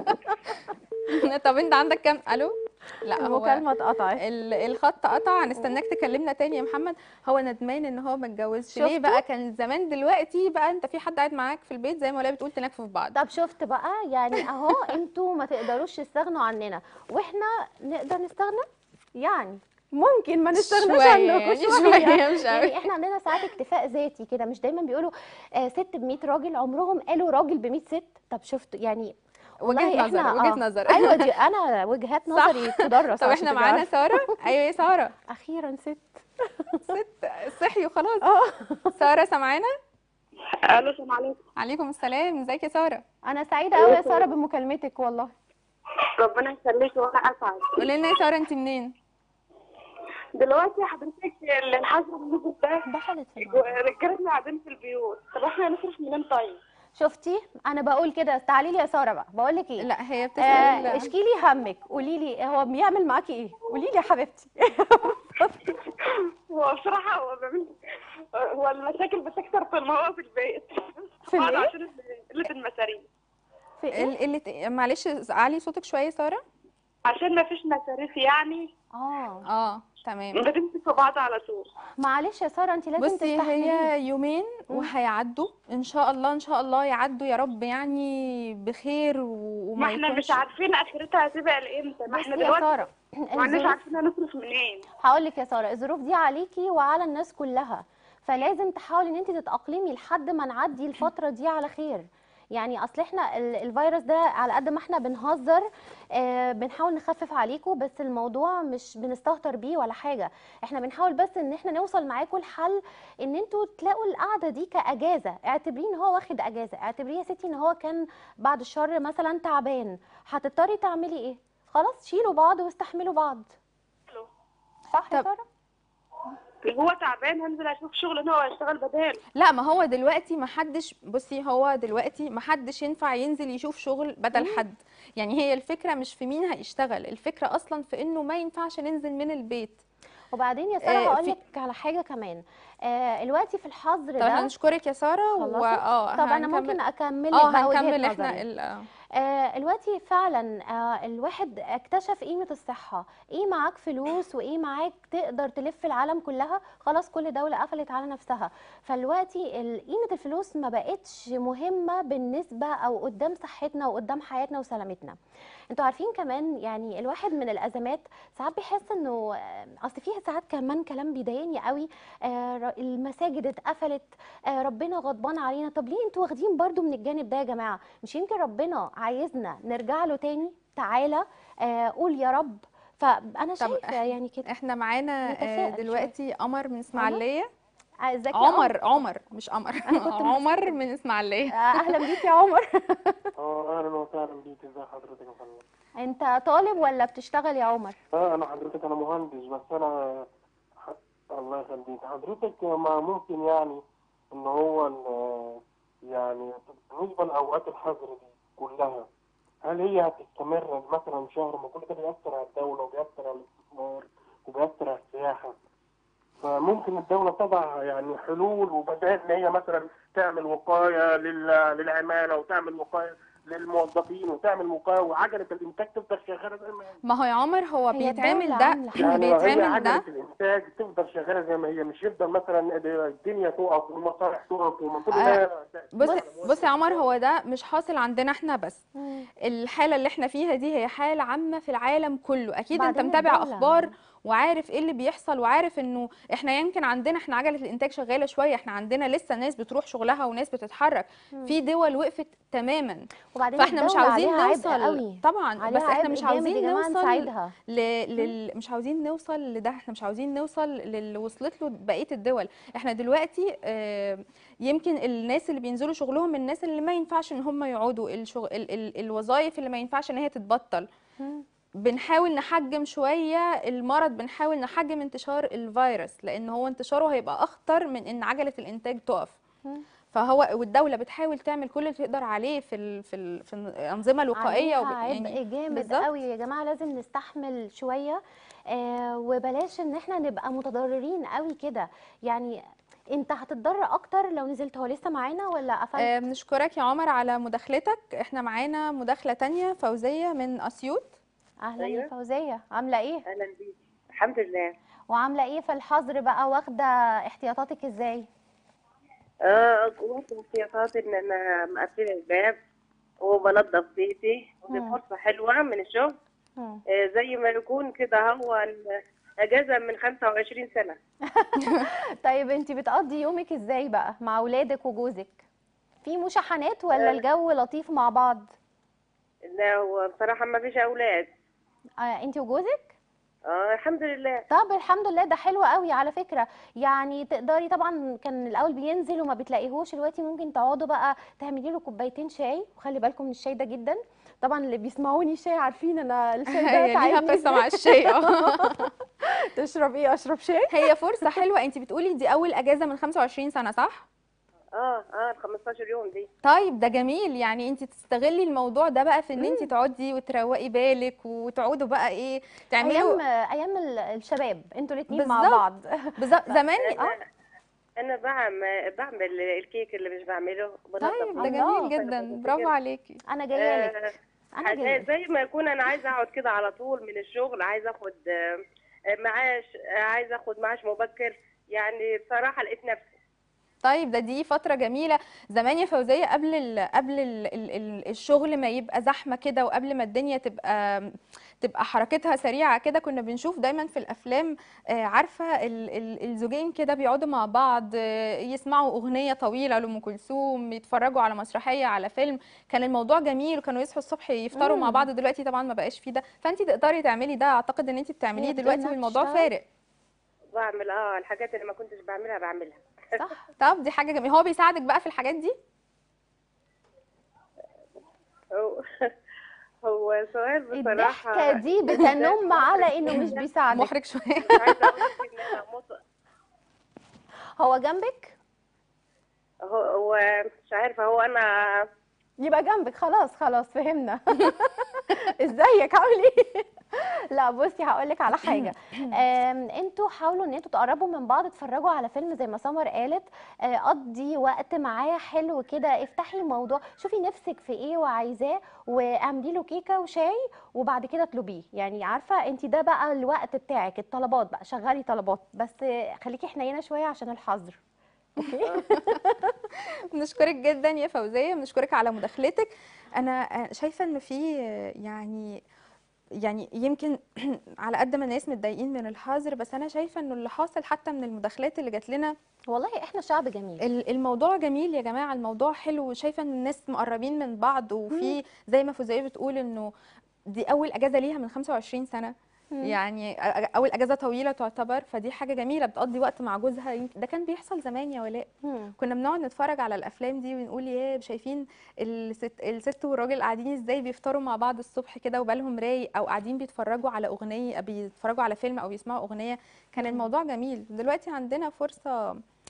طب انت عندك كام الو لا هو المكالمه اتقطعت ال- الخط قطع هنستناك تكلمنا تاني يا محمد هو ندمان ان هو ما اتجوزش ليه شفتوا؟ بقى كان زمان دلوقتي بقى انت في حد قاعد معاك في البيت زي ما ولا بتقول تنكفوا في بعض طب شفت بقى يعني اهو انتوا ما تقدروش تستغنوا عننا واحنا نقدر نستغنى يعني ممكن ما نستغناش شوية عنكم يعني شويه شوية مش يعني قوي احنا عندنا ساعات اكتفاء ذاتي كده مش دايما بيقولوا آه ست ب 100 راجل عمرهم قالوا راجل ب 100 ست طب شفتوا يعني والله وجهة نظر إحنا- وجهة آه. نظر ايوه دي انا وجهات صح. نظري تدرس طب عشان احنا تبقى معانا عارفة. سارة ايوه يا سارة اخيرا ست ست صحي وخلاص اه سارة سامعانا الو السلام عليكم عليكم السلام ازيك يا سارة انا سعيده قوي يا ساره بمكالمتك والله ربنا يخليك وانا اسعد قولي لنا يا سارة انت منين دلوقتي حضرتك الحظر النزل ده دخلت في الموضوع. رجالتنا قاعدين في البيوت طب احنا هنصرف منين طيب؟ شفتي انا بقول كده تعالي لي يا ساره بقى بقول لك ايه لا هي آه، بتسأل اشكي لي همك قولي لي هو بيعمل معاكي ايه قولي لي يا حبيبتي هو بصراحة هو بيعمل هو المشاكل بتكتر طول ما هو في البيت في طبعاً الإيه؟ عشان قلة المصاريف في ايه ال- اللي معلش علي صوتك شوية يا سارة عشان ما فيش مصاريف يعني اه اه تمام بتمسك في بعض على طول معلش يا ساره انت لازم بصي تستحملي هي يومين وهيعدوا ان شاء الله ان شاء الله يعدوا يا رب يعني بخير و- ما وما احنا يكونش مش عارفين اخرتها هتبقى لامتى ما احنا بصي يا دلوقتي ساره ما عندناش الظروف عارفين هنصرف منين هقول لك يا ساره الظروف دي عليكي وعلى الناس كلها فلازم تحاولي ان انت تتاقلمي لحد ما نعدي الفتره دي على خير يعني اصل احنا ال- الفيروس ده على قد ما احنا بنهزر آه بنحاول نخفف عليكم بس الموضوع مش بنستهتر بيه ولا حاجه احنا بنحاول بس ان احنا نوصل معاكم لحل ان انتوا تلاقوا القعده دي كاجازه اعتبريه ان هو واخد اجازه اعتبريه يا ستي ان هو كان بعد الشر مثلا تعبان هتضطري تعملي ايه خلاص شيلوا بعض واستحملوا بعض صح يا طب- ساره هو تعبان هنزل اشوف شغل انا واشتغل بداله لا ما هو دلوقتي ما حدش بصي هو دلوقتي ما حدش ينفع ينزل يشوف شغل بدل حد يعني هي الفكرة مش في مين هيشتغل الفكرة اصلا في انه ما ينفعش ننزل من البيت وبعدين يا ساره آه، هقول في- لك على حاجه كمان آه الوقتي في الحظر طب ده هنشكرك يا سارة خلصت؟ واه طب انا هنكمل- ممكن اكمل لك اه بقى وجهة هنكمل نظري. احنا ال- آه. آه الوقتي فعلا آه الواحد اكتشف قيمة الصحة ايه معاك فلوس وايه معاك تقدر تلف العالم كلها خلاص كل دولة قفلت على نفسها فالوقتي ال- قيمة الفلوس ما بقتش مهمة بالنسبة او قدام صحتنا وقدام حياتنا وسلامتنا انتوا عارفين كمان يعني الواحد من الازمات ساعات بيحس انه آه، اصل فيها ساعات كمان كلام بيضايقني قوي آه، ر- المساجد اتقفلت آه، ربنا غضبان علينا طب ليه انتوا واخدين برضو من الجانب ده يا جماعه مش يمكن ربنا عايزنا نرجع له تاني تعالى آه، قول يا رب فانا طب شايفه إح- يعني كده احنا معانا آه، نتفائل شوية. دلوقتي قمر من اسماعيلية آه، ازيك يا عمر عمر عمر مش قمر عمر من اسماعيلية آه، اهلا بيك يا عمر اه اهلا وسهلا بيك ازي حضرتك يا فندم انت طالب ولا بتشتغل يا عمر اه انا حضرتك انا مهندس بس انا ح... الله يخليك حضرتك ما ممكن يعني ان هو ال- يعني بالنسبه لاوقات الحظر دي كلها هل هي هتستمر مثلا شهر ما كل ده بيأثر على الدوله وبيأثر على الاستثمار وبيأثر على السياحه فممكن ممكن الدولة تضع يعني حلول وبدائل ان هي مثلا تعمل وقاية لل- للعمالة وتعمل وقاية للموظفين وتعمل وقاية وعجلة الانتاج تفضل شغالة زي ما هي ما هو يا عمر هو هي بيتعمل الدولة ده عاملة يعني لو هي بيتعمل ده عجلة الانتاج تفضل شغالة زي ما هي مش يفضل مثلا الدنيا تقف والمصالح تقف والمفروض آه، انها بص على بص يا عمر هو ده مش حاصل عندنا احنا بس مم. الحاله اللي احنا فيها دي هي حاله عامه في العالم كله اكيد انت بعدين متابع الدولة. اخبار وعارف ايه اللي بيحصل وعارف انه احنا يمكن عندنا احنا عجله الانتاج شغاله شويه احنا عندنا لسه ناس بتروح شغلها وناس بتتحرك في دول وقفت تماما وبعدين فاحنا مش الدولة عاوزين عليها عبء نوصل قوي. طبعا عليها بس احنا عبء مش جامد عاوزين يا جماعة نوصل نساعدها ل... لل... مش عاوزين نوصل لده احنا مش عاوزين نوصل للي وصلت له بقيه الدول احنا دلوقتي آه، يمكن الناس اللي بينزلوا شغلهم الناس اللي ما ينفعش ان هم يقعدوا الشغل ال... ال... الوظائف اللي ما ينفعش ان هي تتبطل مم. بنحاول نحجم شويه المرض بنحاول نحجم انتشار الفيروس لان هو انتشاره هيبقى اخطر من ان عجله الانتاج تقف مم. فهو والدوله بتحاول تعمل كل اللي تقدر عليه في ال... في ال... في الانظمه الوقائيه عليها وب... عبء جامد بالظبط. قوي يا جماعه لازم نستحمل شويه آه وبلاش ان احنا نبقى متضررين قوي كده يعني انت هتتضرر اكتر لو نزلت هو لسه معانا ولا قفلت آه، بنشكرك يا عمر على مداخلتك احنا معانا مداخلة تانية فوزية من أسيوط اهلا يا أيوة. فوزيه عامله ايه اهلا بيك الحمد لله وعامله ايه في الحظر بقى واخده احتياطاتك ازاي اه قوات احتياطات ان انا مقفله الباب وبنظف بيتي ودي مم. فرصه حلوه من الشغل مم. آه زي ما يكون كده هو اجازه من 25 سنه طيب انت بتقضي يومك ازاي بقى مع اولادك وجوزك في مشاحنات ولا آه. الجو لطيف مع بعض لا هو بصراحه ما فيش اولاد آه انت وجوزك اه الحمد لله طب الحمد لله ده حلو قوي على فكرة يعني تقدري طبعا كان الأول بينزل وما بتلاقيهوش دلوقتي ممكن تقعدوا بقى تعملي له كوبايتين شاي وخلي بالكم من الشاي ده جدا طبعا اللي بيسمعوني الشاي عارفين انا الشاي ده هي ليها تعبني قصة مع الشاي آه. تشرب ايه اشرب شاي هي فرصة حلوة انت بتقولي دي أول أجازة من 25 سنة صح؟ اه اه ال 15 يوم دي طيب ده جميل يعني انت تستغلي الموضوع ده بقى في ان انت تقعدي وتروقي بالك وتقعدوا بقى ايه تعملوا ايام ايام ال- الشباب انتوا الاثنين مع بالظبط. بعض بالظبط زمان انا انا بعمل بعمل الكيك اللي مش بعمله بنظف طيب ده بيتي. جميل جدا برافو عليكي انا جايه لك آه، انا جايه لك زي ما يكون انا عايزه اقعد كده على طول من الشغل عايزه اخد آه، معاش آه، عايزه اخد معاش مبكر يعني بصراحه لقيت نفسي طيب ده دي فترة جميلة زمان يا فوزية قبل ال قبل ال ال ال الشغل ما يبقى زحمة كده وقبل ما الدنيا تبقى تبقى حركتها سريعة كده كنا بنشوف دايما في الأفلام آه، عارفة ال ال الزوجين كده بيقعدوا مع بعض آه، يسمعوا أغنية طويلة لأم كلثوم يتفرجوا على مسرحية على فيلم كان الموضوع جميل وكانوا يصحوا الصبح يفطروا مع مم. بعض دلوقتي طبعا ما بقاش فيه ده فأنت تقدري تعملي ده أعتقد إن أنت بتعمليه هي دلوقتي بتمنع والموضوع الشغل. فارق بعمل اه الحاجات اللي ما كنتش بعملها بعملها صح طب دي حاجة جميلة هو بيساعدك بقى في الحاجات دي هو هو سؤال بصراحه الضحكه دي بتنم على انه مش بيساعدك محرج شوية مش عايزه اقول لك ان انا مط- هو جنبك هو هو مش عارفه هو انا يبقى جنبك خلاص خلاص فهمنا ازيك عامل ايه لا بصي هقول لك على حاجه آم، انتوا حاولوا ان انتوا تقربوا من بعض اتفرجوا على فيلم زي ما سمر قالت آه، قضي وقت معاه حلو كده افتحي موضوع شوفي نفسك في ايه وعايزاه واعملي له كيكه وشاي وبعد كده اطلبيه يعني عارفه انت ده بقى الوقت بتاعك الطلبات بقى شغلي طلبات بس آه، خليكي حنينه شويه عشان الحظر اوكي بنشكرك جدا يا فوزية بنشكرك على مداخلتك انا شايفة ان في يعني يعني يمكن على قد ما الناس متضايقين من الحظر بس انا شايفة انه اللي حاصل حتى من المداخلات اللي جات لنا والله احنا شعب جميل ال- الموضوع جميل يا جماعة الموضوع حلو وشايفة ان الناس مقربين من بعض وفي زي ما فوزية بتقول انه دي اول اجازة ليها من 25 سنة مم. يعني أ- اول اجازة طويلة تعتبر فدي حاجة جميلة بتقضي وقت مع جوزها يمكن- ده كان بيحصل زمان يا ولاء مم. كنا بنقعد نتفرج على الافلام دي ونقول يا شايفين الست الست والراجل قاعدين ازاي بيفطروا مع بعض الصبح كده وبالهم رايق او قاعدين بيتفرجوا على اغنيه بيتفرجوا على فيلم او بيسمعوا اغنيه كان الموضوع جميل دلوقتي عندنا فرصه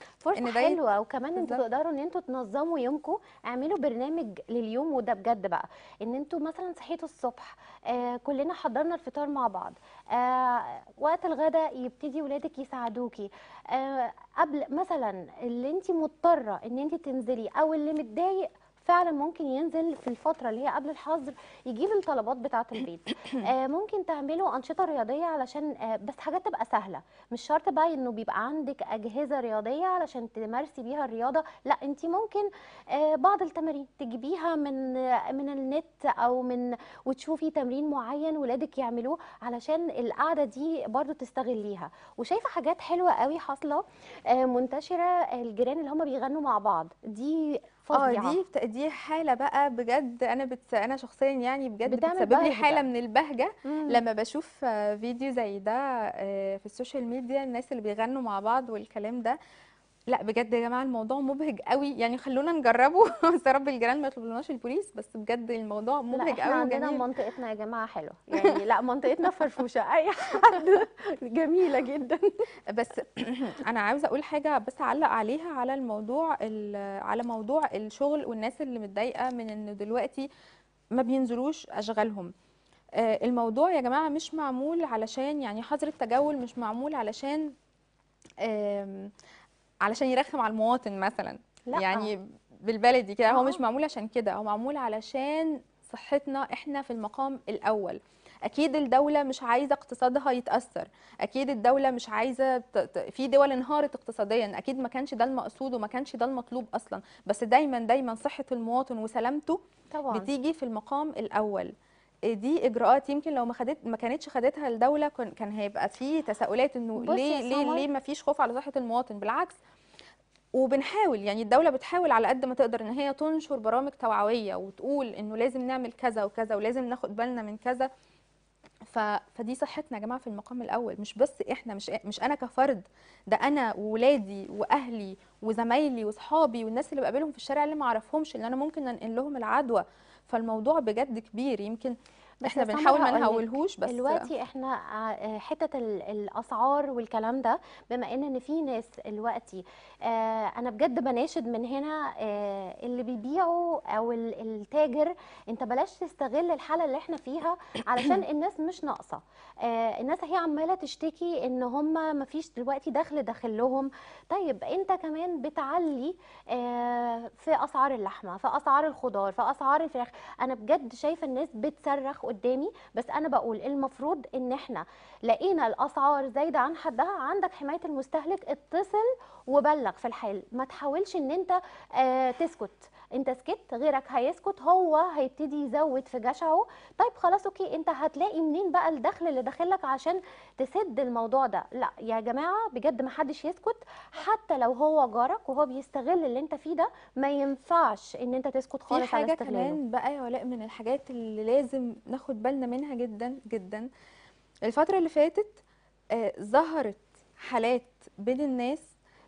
فرصه إن ده يت- حلوه وكمان انتوا بالظبط. تقدروا ان انتوا تنظموا يومكم اعملوا برنامج لليوم وده بجد بقى ان انتوا مثلا صحيتوا الصبح آه كلنا حضرنا الفطار مع بعض آه وقت الغداء يبتدي ولادك يساعدوكي آه قبل مثلا اللي انت مضطره ان انت تنزلي او اللي متضايق فعلا ممكن ينزل في الفتره اللي هي قبل الحظر يجيب الطلبات بتاعه البيت آه ممكن تعملوا انشطه رياضيه علشان آه بس حاجات تبقى سهله مش شرط بقى انه بيبقى عندك اجهزه رياضيه علشان تمارسي بيها الرياضه لا انت ممكن آه بعض التمارين تجيبيها من آه من النت او من وتشوفي تمرين معين ولادك يعملوه علشان القعده دي برضو تستغليها وشايفه حاجات حلوه قوي حاصله آه منتشره الجيران اللي هم بيغنوا مع بعض دي اه فظيعه دي بت- دي حاله بقى بجد انا بت... انا شخصيا يعني بجد بتعمل بتسبب لي vibe حاله بقى. من البهجه مم. لما بشوف آه، فيديو زي ده آه، في السوشيال ميديا الناس اللي بيغنوا مع بعض والكلام ده لا بجد يا جماعه الموضوع مبهج قوي يعني خلونا نجربه بس يا رب الجيران ما يطلبولناش البوليس بس بجد الموضوع لا مبهج احنا قوي عندنا وجميل منطقتنا يا جماعه حلوه يعني لا منطقتنا فرفوشه اي حد جميله جدا بس انا عاوزه اقول حاجه بس اعلق عليها على الموضوع ال- على موضوع الشغل والناس اللي متضايقه من ان دلوقتي ما بينزلوش اشغالهم آه، الموضوع يا جماعه مش معمول علشان يعني حظر التجول مش معمول علشان آم، علشان يرخم على المواطن مثلا لا. يعني بالبلدي كده هو آه. مش معمول عشان كده هو معمول علشان صحتنا احنا في المقام الاول اكيد الدوله مش عايزه اقتصادها يتاثر اكيد الدوله مش عايزه ت... ت... في دول انهارت اقتصاديا اكيد ما كانش ده المقصود وما كانش ده المطلوب اصلا بس دايما دايما صحه المواطن وسلامته طبعا بتيجي في المقام الاول إيه دي اجراءات يمكن لو ما خدت ما كانتش خدتها الدوله كان كان هيبقى في تساؤلات انه بصي ليه يا ليه سمر. ليه ما فيش خوف على صحه المواطن بالعكس وبنحاول يعني الدولة بتحاول على قد ما تقدر ان هي تنشر برامج توعوية وتقول انه لازم نعمل كذا وكذا ولازم ناخد بالنا من كذا ف... فدي صحتنا يا جماعة في المقام الأول مش بس احنا مش مش أنا كفرد ده أنا وولادي وأهلي وزمايلي وصحابي والناس اللي بقابلهم في الشارع اللي ما أعرفهمش اللي أنا ممكن أنقل لهم العدوى فالموضوع بجد كبير يمكن بس احنا يا سمر بنحاول ما هقولك، نهولهوش بس دلوقتي احنا ع- حته ال- الاسعار والكلام ده بما ان ان في ناس دلوقتي آه انا بجد بناشد من هنا آه اللي بيبيعوا او ال- التاجر انت بلاش تستغل الحاله اللي احنا فيها علشان الناس مش ناقصه آه الناس هي عماله تشتكي ان هم ما فيش دلوقتي دخل داخل لهم طيب انت كمان بتعلي آه في اسعار اللحمه في اسعار الخضار في اسعار الفراخ انا بجد شايفه الناس بتصرخ قدامي بس انا بقول المفروض ان احنا لقينا الاسعار زايده عن حدها عندك حمايه المستهلك اتصل وبلغ في الحال ما تحاولش ان انت آه تسكت انت سكت غيرك هيسكت هو هيبتدي يزود في جشعه طيب خلاص اوكي انت هتلاقي منين بقى الدخل اللي داخلك عشان تسد الموضوع ده لا يا جماعه بجد ما حدش يسكت حتى لو هو جارك وهو بيستغل اللي انت فيه ده ما ينفعش ان انت تسكت في خالص على حاجة استغلاله كمان بقى يا ولاء من الحاجات اللي لازم ناخد بالنا منها جدا جدا الفترة اللي فاتت آه، ظهرت حالات بين الناس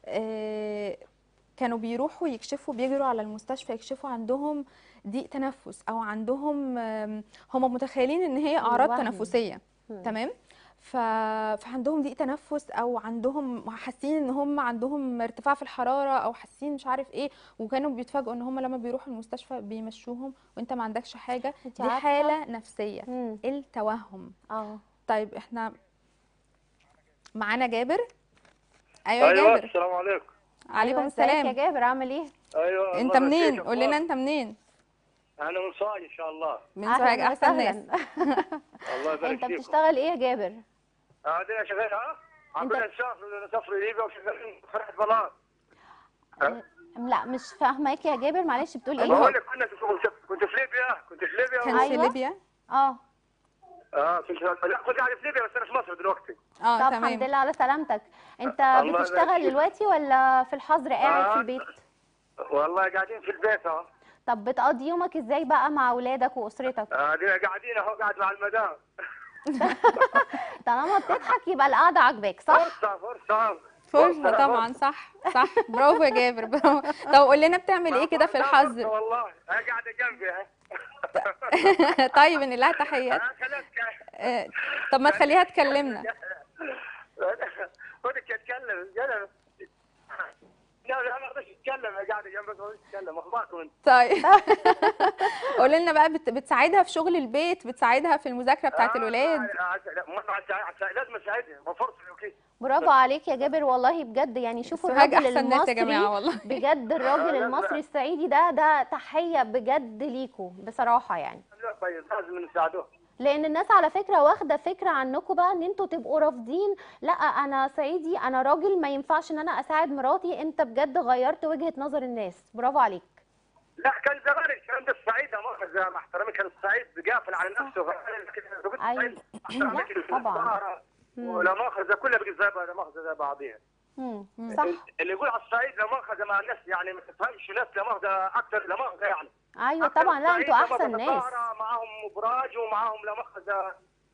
آه، كانوا بيروحوا يكشفوا بيجروا على المستشفى يكشفوا عندهم ضيق تنفس او عندهم آم، هم متخيلين ان هي اعراض الوهم. تنفسية مم. تمام ف... فعندهم ضيق تنفس او عندهم حاسين ان هم عندهم ارتفاع في الحراره او حاسين مش عارف ايه وكانوا بيتفاجئوا ان هم لما بيروحوا المستشفى بيمشوهم وانت ما عندكش حاجه انت دي عارفة؟ حاله نفسيه مم. التوهم اه طيب احنا معانا جابر ايوه, ايوه جابر السلام عليكم عليكم أيوة، ازيك يا السلام جابر عامل ايه ايوه انت الله منين يخليك، قول لنا أخبارك؟ انت منين انا من صاعد ان شاء الله من سوهاج أهلاً احسن ناس وسهلاً. الله يبارك انت فيكم بتشتغل ايه يا جابر قاعدين شغال ها عندنا نسافر نسافر ليبيا وشغالين فرح بلاط لا مش فاهماك يا جابر معلش بتقول ايه بقول لك كنا كنت كنت في ليبيا كنت في ليبيا كان و... في أيوة. ليبيا اه اه كنت لا كنت قاعد في ليبيا بس انا في مصر دلوقتي اه طب الحمد تمام لله على سلامتك انت الله يبارك بتشتغل فيك. دلوقتي ولا في الحظر قاعد في آه. البيت والله قاعدين في البيت اهو طب بتقضي يومك ازاي بقى مع اولادك واسرتك قاعدين قاعدين اهو قاعد مع المدام طالما بتضحك يبقى القعده عاجباك صح فرصه فرصه فرصه طبعا صح صح برافو يا جابر برافو طب قول لنا بتعمل ايه كده في فرصة الحظر والله هي قاعده جنبي اهي طيب ان لها تحيات آه، خلاص كا- آه، طب ما تخليها تكلمنا ودك اتكلم يلا قاعده جنبك ما تتكلم اخباركم انت طيب قولي لنا بقى بت... بتساعدها في شغل البيت بتساعدها في المذاكره بتاعت آه، الولاد آه، آه، لا، مرة على الساعة- على الساعة- لازم اساعدها بفرص وكده برافو عليك يا جابر والله بجد يعني شوفوا سوهاج الراجل احسن ناس يا المصري جماعه والله بجد الراجل لا، المصري لا. الصعيدي ده ده تحيه بجد ليكوا بصراحه يعني لا طيب لازم نساعدوه لان الناس على فكره واخده فكره عنكم بقى ان انتوا تبقوا رافضين لا انا صعيدي انا راجل ما ينفعش ان انا اساعد مراتي انت بجد غيرت وجهه نظر الناس برافو عليك لا كان زمان الكلام ده الصعيد لا مؤاخذة مع احترامي كان الصعيد بيقافل على نفسه لكن أيوة. احترامي لا، طبعاً. مم. ولا مؤاخذة كلها بقت زي لا مؤاخذة زي بعضيها مم. صح اللي يقول على الصعيد لا مؤاخذة مع الناس يعني ما تفهمش ناس لا مؤاخذة اكثر لا مؤاخذة يعني ايوه أكتر طبعا لا الصعيد انتوا لا احسن مؤاخذة ناس طارة، معاهم ابراج ومعاهم لا مؤاخذة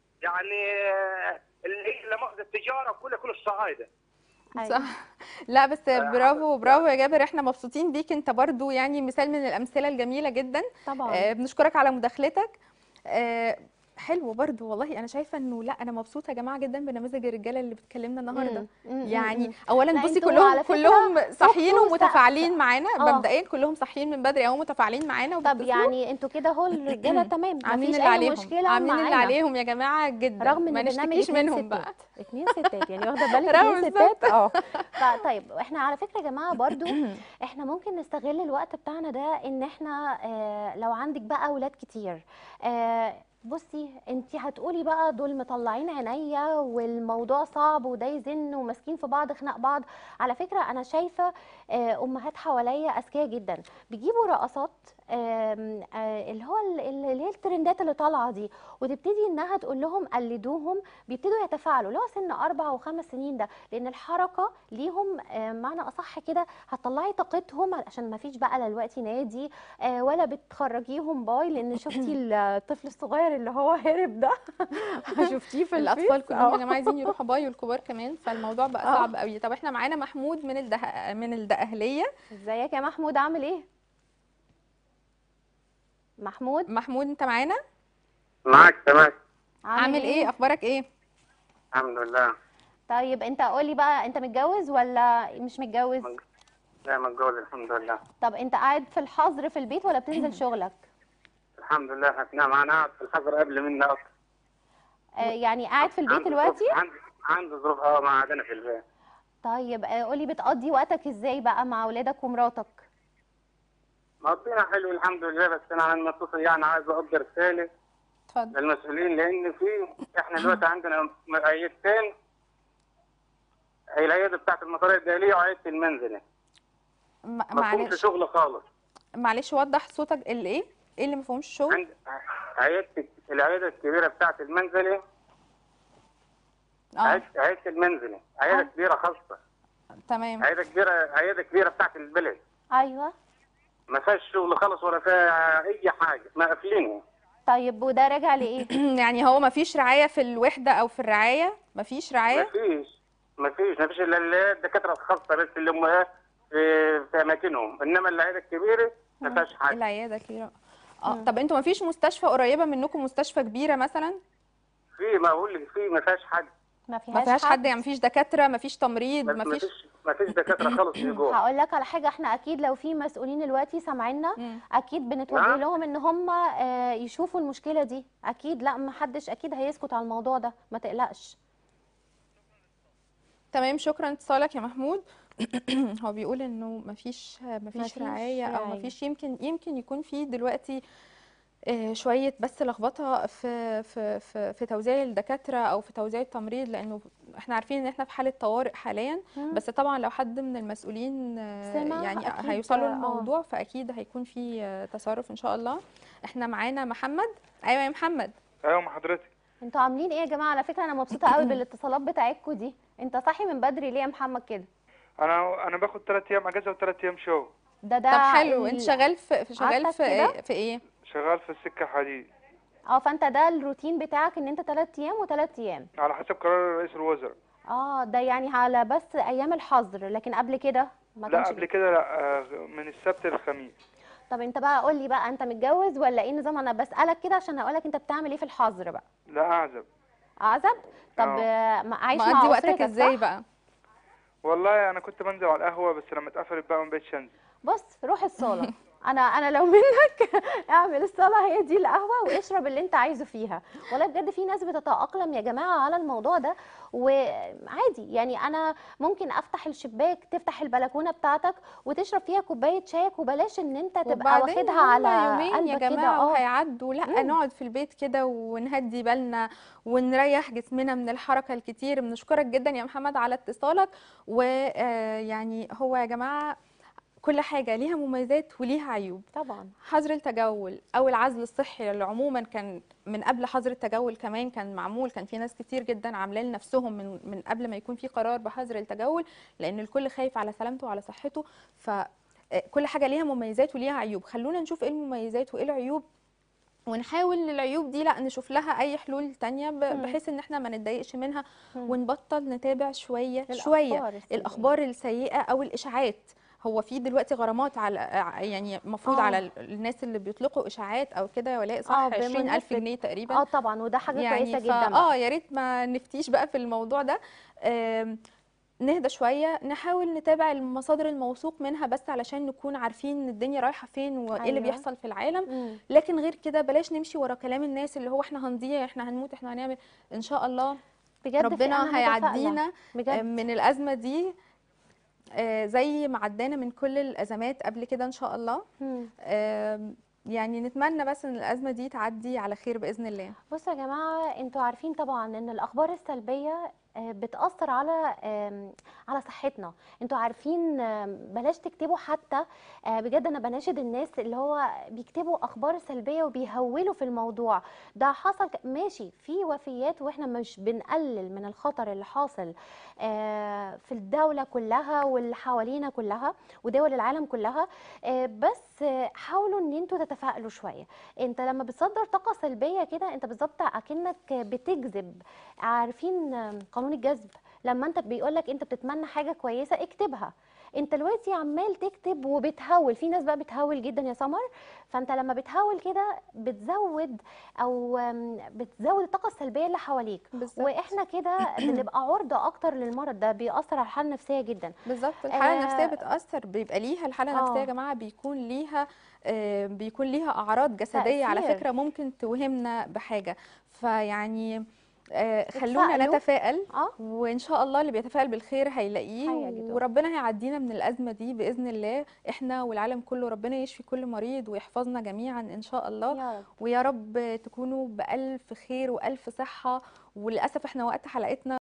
يعني آه، اللي هي لا مؤاخذة التجارة كلها كل الصعايدة أيوة. صح لا بس برافو برافو يا جابر احنا مبسوطين بيك انت برضو يعني مثال من الامثله الجميله جدا طبعا آه، بنشكرك على مداخلتك آه، حلو برضو والله انا شايفه انه لا انا مبسوطه يا جماعه جدا بنماذج الرجاله اللي بتكلمنا النهارده مم. مم. يعني مم. اولا لا، بصي انتوا كلهم على فكرة كلهم صاحيين صوتكوا ومتفاعلين معانا آه. مبدئيا كلهم صاحيين من بدري او متفاعلين معانا طب وبيتصلوا. يعني انتوا كده اهو الرجاله تمام عاملين مفيش اللي اي عليهم مشكله عاملين اللي معانا عليهم يا جماعه جدا رغم ان ما البرنامج نشتكيش اتنين منهم بقى ستات اتنين ستات يعني واخده بالك رغم اتنين ستات اه ف- طيب احنا على فكره يا جماعه برضو احنا ممكن نستغل الوقت بتاعنا ده ان احنا اه لو عندك بقى اولاد كتير اه بصي انت هتقولي بقى دول مطلعين عينيا والموضوع صعب وده يزن وماسكين في بعض خناق بعض على فكره انا شايفه اه امهات حواليا اذكياء جدا بيجيبوا رقصات آم، آه، اللي هو ال- ال- اللي هي الترندات اللي طالعه دي وتبتدي انها تقول لهم قلدوهم بيبتدوا يتفاعلوا اللي هو سن اربع وخمس سنين ده لان الحركه ليهم آه، معنى اصح كده هتطلعي طاقتهم عشان ما فيش بقى لا دلوقتي نادي آه، ولا بتخرجيهم باي لان شفتي الطفل الصغير اللي هو هرب ده شفتيه في الاطفال الفيس؟ كلهم يا آه. جماعه عايزين يروحوا باي والكبار كمان فالموضوع بقى آه. صعب قوي طب احنا معانا محمود من الده... من الدقهليه ازيك يا محمود عامل ايه محمود محمود انت معانا معك تمام عامل ايه اخبارك ايه الحمد لله طيب انت قولي بقى انت متجوز ولا مش متجوز لا متجوز الحمد لله طب انت قاعد في الحظر في البيت ولا بتنزل شغلك الحمد لله احنا معنا قاعد في الحظر قبل منا اصلا آه يعني قاعد في البيت عندي دلوقتي ظروف- عندي عندي ظروف اه ما عندنا في البيت طيب آه قولي بتقضي وقتك ازاي بقى مع اولادك ومراتك مقضينا حلو الحمد لله بس انا لما اتصل يعني عايز اقضي رساله اتفضل للمسؤولين لان في احنا دلوقتي عندنا عيادتين هي العياده بتاعت المطار الداخليه وعياده المنزله م- ما فيهمش معلش شغل خالص معلش وضح صوتك الايه ايه اللي ما فيهمش شغل عند عياده العياده الكبيره بتاعت المنزله اه عياده عيادة المنزله عياده آه. كبيره خاصه تمام عياده كبيره عياده كبيره بتاعت البلد ايوه ما فيهاش شغل خالص ولا فيها اي حاجه ما قافلينها طيب وده راجع لايه يعني هو ما فيش رعايه في الوحده او في الرعايه ما فيش ما رعايه فيش ما فيش ما فيش الا اللي- الدكاتره الخاصه بس اللي هم إيه في في اماكنهم انما العياده الكبيره ما فيهاش حاجه العياده كبيره اه طب انتوا ما فيش مستشفى قريبه منكم مستشفى كبيره مثلا في ما اقول لك في ما فيهاش حد ما فيهاش, ما فيهاش حد يعني ما فيش دكاتره ما فيش تمريض ما ما ما فيش فيش ما فيش دكاتره خالص في جوه هقول لك على حاجه احنا اكيد لو في مسؤولين دلوقتي سامعينا مم. اكيد بنتوجه نعم. لهم ان هم آه، يشوفوا المشكله دي اكيد لا ما حدش اكيد هيسكت على الموضوع ده ما تقلقش تمام شكرا اتصالك يا محمود هو بيقول انه مفيش مفيش مفيش رعايه او رعاية. مفيش يمكن يمكن يكون في دلوقتي آه، شويه بس لخبطه في في في في توزيع الدكاتره او في توزيع التمريض لانه احنا عارفين ان احنا في حاله طوارئ حاليا مم. بس طبعا لو حد من المسؤولين آه، سمع يعني أكيد، هيوصلوا آه. الموضوع فاكيد هيكون في آه، تصرف ان شاء الله احنا معانا محمد ايوه يا محمد ايوه مع حضرتك انتوا عاملين ايه يا جماعه على فكره انا مبسوطه قوي بالاتصالات بتاعتكم دي انت صاحي من بدري ليه يا محمد كده انا انا باخد ثلاث ايام اجازه وثلاث ايام شغل ده ده طب حلو ال- انت شغال في في- شغال عادتك في كده؟ إيه- في ايه شغال في السكه الحديد اه فانت ده الروتين بتاعك ان انت ثلاث ايام وثلاث ايام على حسب قرار رئيس الوزراء اه ده يعني على بس ايام الحظر لكن قبل كده ما لا كانش قبل كده. كده لا آه، من السبت للخميس طب انت بقى قول لي بقى انت متجوز ولا ايه نظام انا بسالك كده عشان هقولك انت بتعمل ايه في الحظر بقى لا اعزب اعزب طب اه. آه، ما- عايش مقضي مع وقتك اسرتك ازاي صح؟ بقى والله انا كنت بنزل على القهوه بس لما اتقفلت بقى ما بقتش انزل بص روح الصاله انا انا لو منك اعمل الصلاه هي دي القهوه واشرب اللي انت عايزه فيها والله بجد في ناس بتتاقلم يا جماعه على الموضوع ده وعادي يعني انا ممكن افتح الشباك تفتح البلكونه بتاعتك وتشرب فيها كوبايه شايك وبلاش ان انت تبقى وبعدين واخدها هما على يومين يا قلبك كده جماعه اه وهيعدوا لا مم. نقعد في البيت كده ونهدي بالنا ونريح جسمنا من الحركه الكتير بنشكرك جدا يا محمد على اتصالك ويعني هو يا جماعه كل حاجه ليها مميزات وليها عيوب طبعا حظر التجول او العزل الصحي اللي عموما كان من قبل حظر التجول كمان كان معمول كان في ناس كتير جدا عامله لنفسهم من من قبل ما يكون في قرار بحظر التجول لان الكل خايف على سلامته وعلى صحته ف آه، كل حاجه ليها مميزات وليها عيوب خلونا نشوف ايه المميزات وايه العيوب ونحاول العيوب دي لا نشوف لها اي حلول تانية ب- مم. بحيث ان احنا ما نتضايقش منها مم. ونبطل نتابع شويه شويه الأخبار السلبية. الاخبار السيئه او الاشاعات هو في دلوقتي غرامات على ع- يعني المفروض آه. على ال- الناس اللي بيطلقوا اشاعات او كده يا ولاء صح اه 20000 بمناسبة- جنيه تقريبا اه طبعا وده حاجه يعني كويسه فا- جدا بقى. اه يا ريت ما نفتيش بقى في الموضوع ده آم، نهدى شويه نحاول نتابع المصادر الموثوق منها بس علشان نكون عارفين الدنيا رايحه فين وايه اللي أيوة. بيحصل في العالم مم. لكن غير كده بلاش نمشي ورا كلام الناس اللي هو احنا هنضيع احنا هنموت احنا هنعمل ان شاء الله بجد في- أنا ربنا متفائلة. هيعدينا بجد من الازمه دي آه، زي ما عدانا من كل الازمات قبل كده ان شاء الله مم. آم، يعني نتمنى بس ان الازمه دي تعدي على خير باذن الله بصوا يا جماعة انتوا عارفين طبعا ان الاخبار السلبية آه، بتأثر على آم، على صحتنا انتوا عارفين آم، بلاش تكتبوا حتى آه، بجد انا بناشد الناس اللي هو بيكتبوا اخبار سلبية وبيهولوا في الموضوع ده حصل ك- ماشي في وفيات واحنا مش بنقلل من الخطر اللي حاصل آه، في الدولة كلها واللي حوالينا كلها ودول العالم كلها آه، بس آه، حاولوا ان انتوا تتفائلوا شوية انت لما بتصدر طاقه سلبيه كده انت بالظبط اكنك بتجذب عارفين قانون الجذب لما انت بيقولك انت بتتمنى حاجه كويسه اكتبها انت دلوقتي عمال تكتب وبتهول في ناس بقى بتهول جدا يا سمر فانت لما بتهول كده بتزود او أم، بتزود الطاقه السلبيه اللي حواليك بالظبط واحنا كده بنبقى عرضه اكتر للمرض ده بيأثر على الحاله النفسيه جدا بالظبط الحاله آه، النفسيه بتاثر بيبقى ليها الحاله النفسيه يا آه. جماعه بيكون ليها آه، بيكون ليها اعراض جسديه على تأثير. فكره ممكن توهمنا بحاجه فيعني آه، خلونا اتفائلوا. نتفائل اه وان شاء الله اللي بيتفائل بالخير هيلاقيه هيجده. وربنا هيعدينا من الازمه دي باذن الله احنا والعالم كله ربنا يشفي كل مريض ويحفظنا جميعا ان شاء الله يا رب ويا رب تكونوا بالف خير والف صحه وللاسف احنا وقت حلقتنا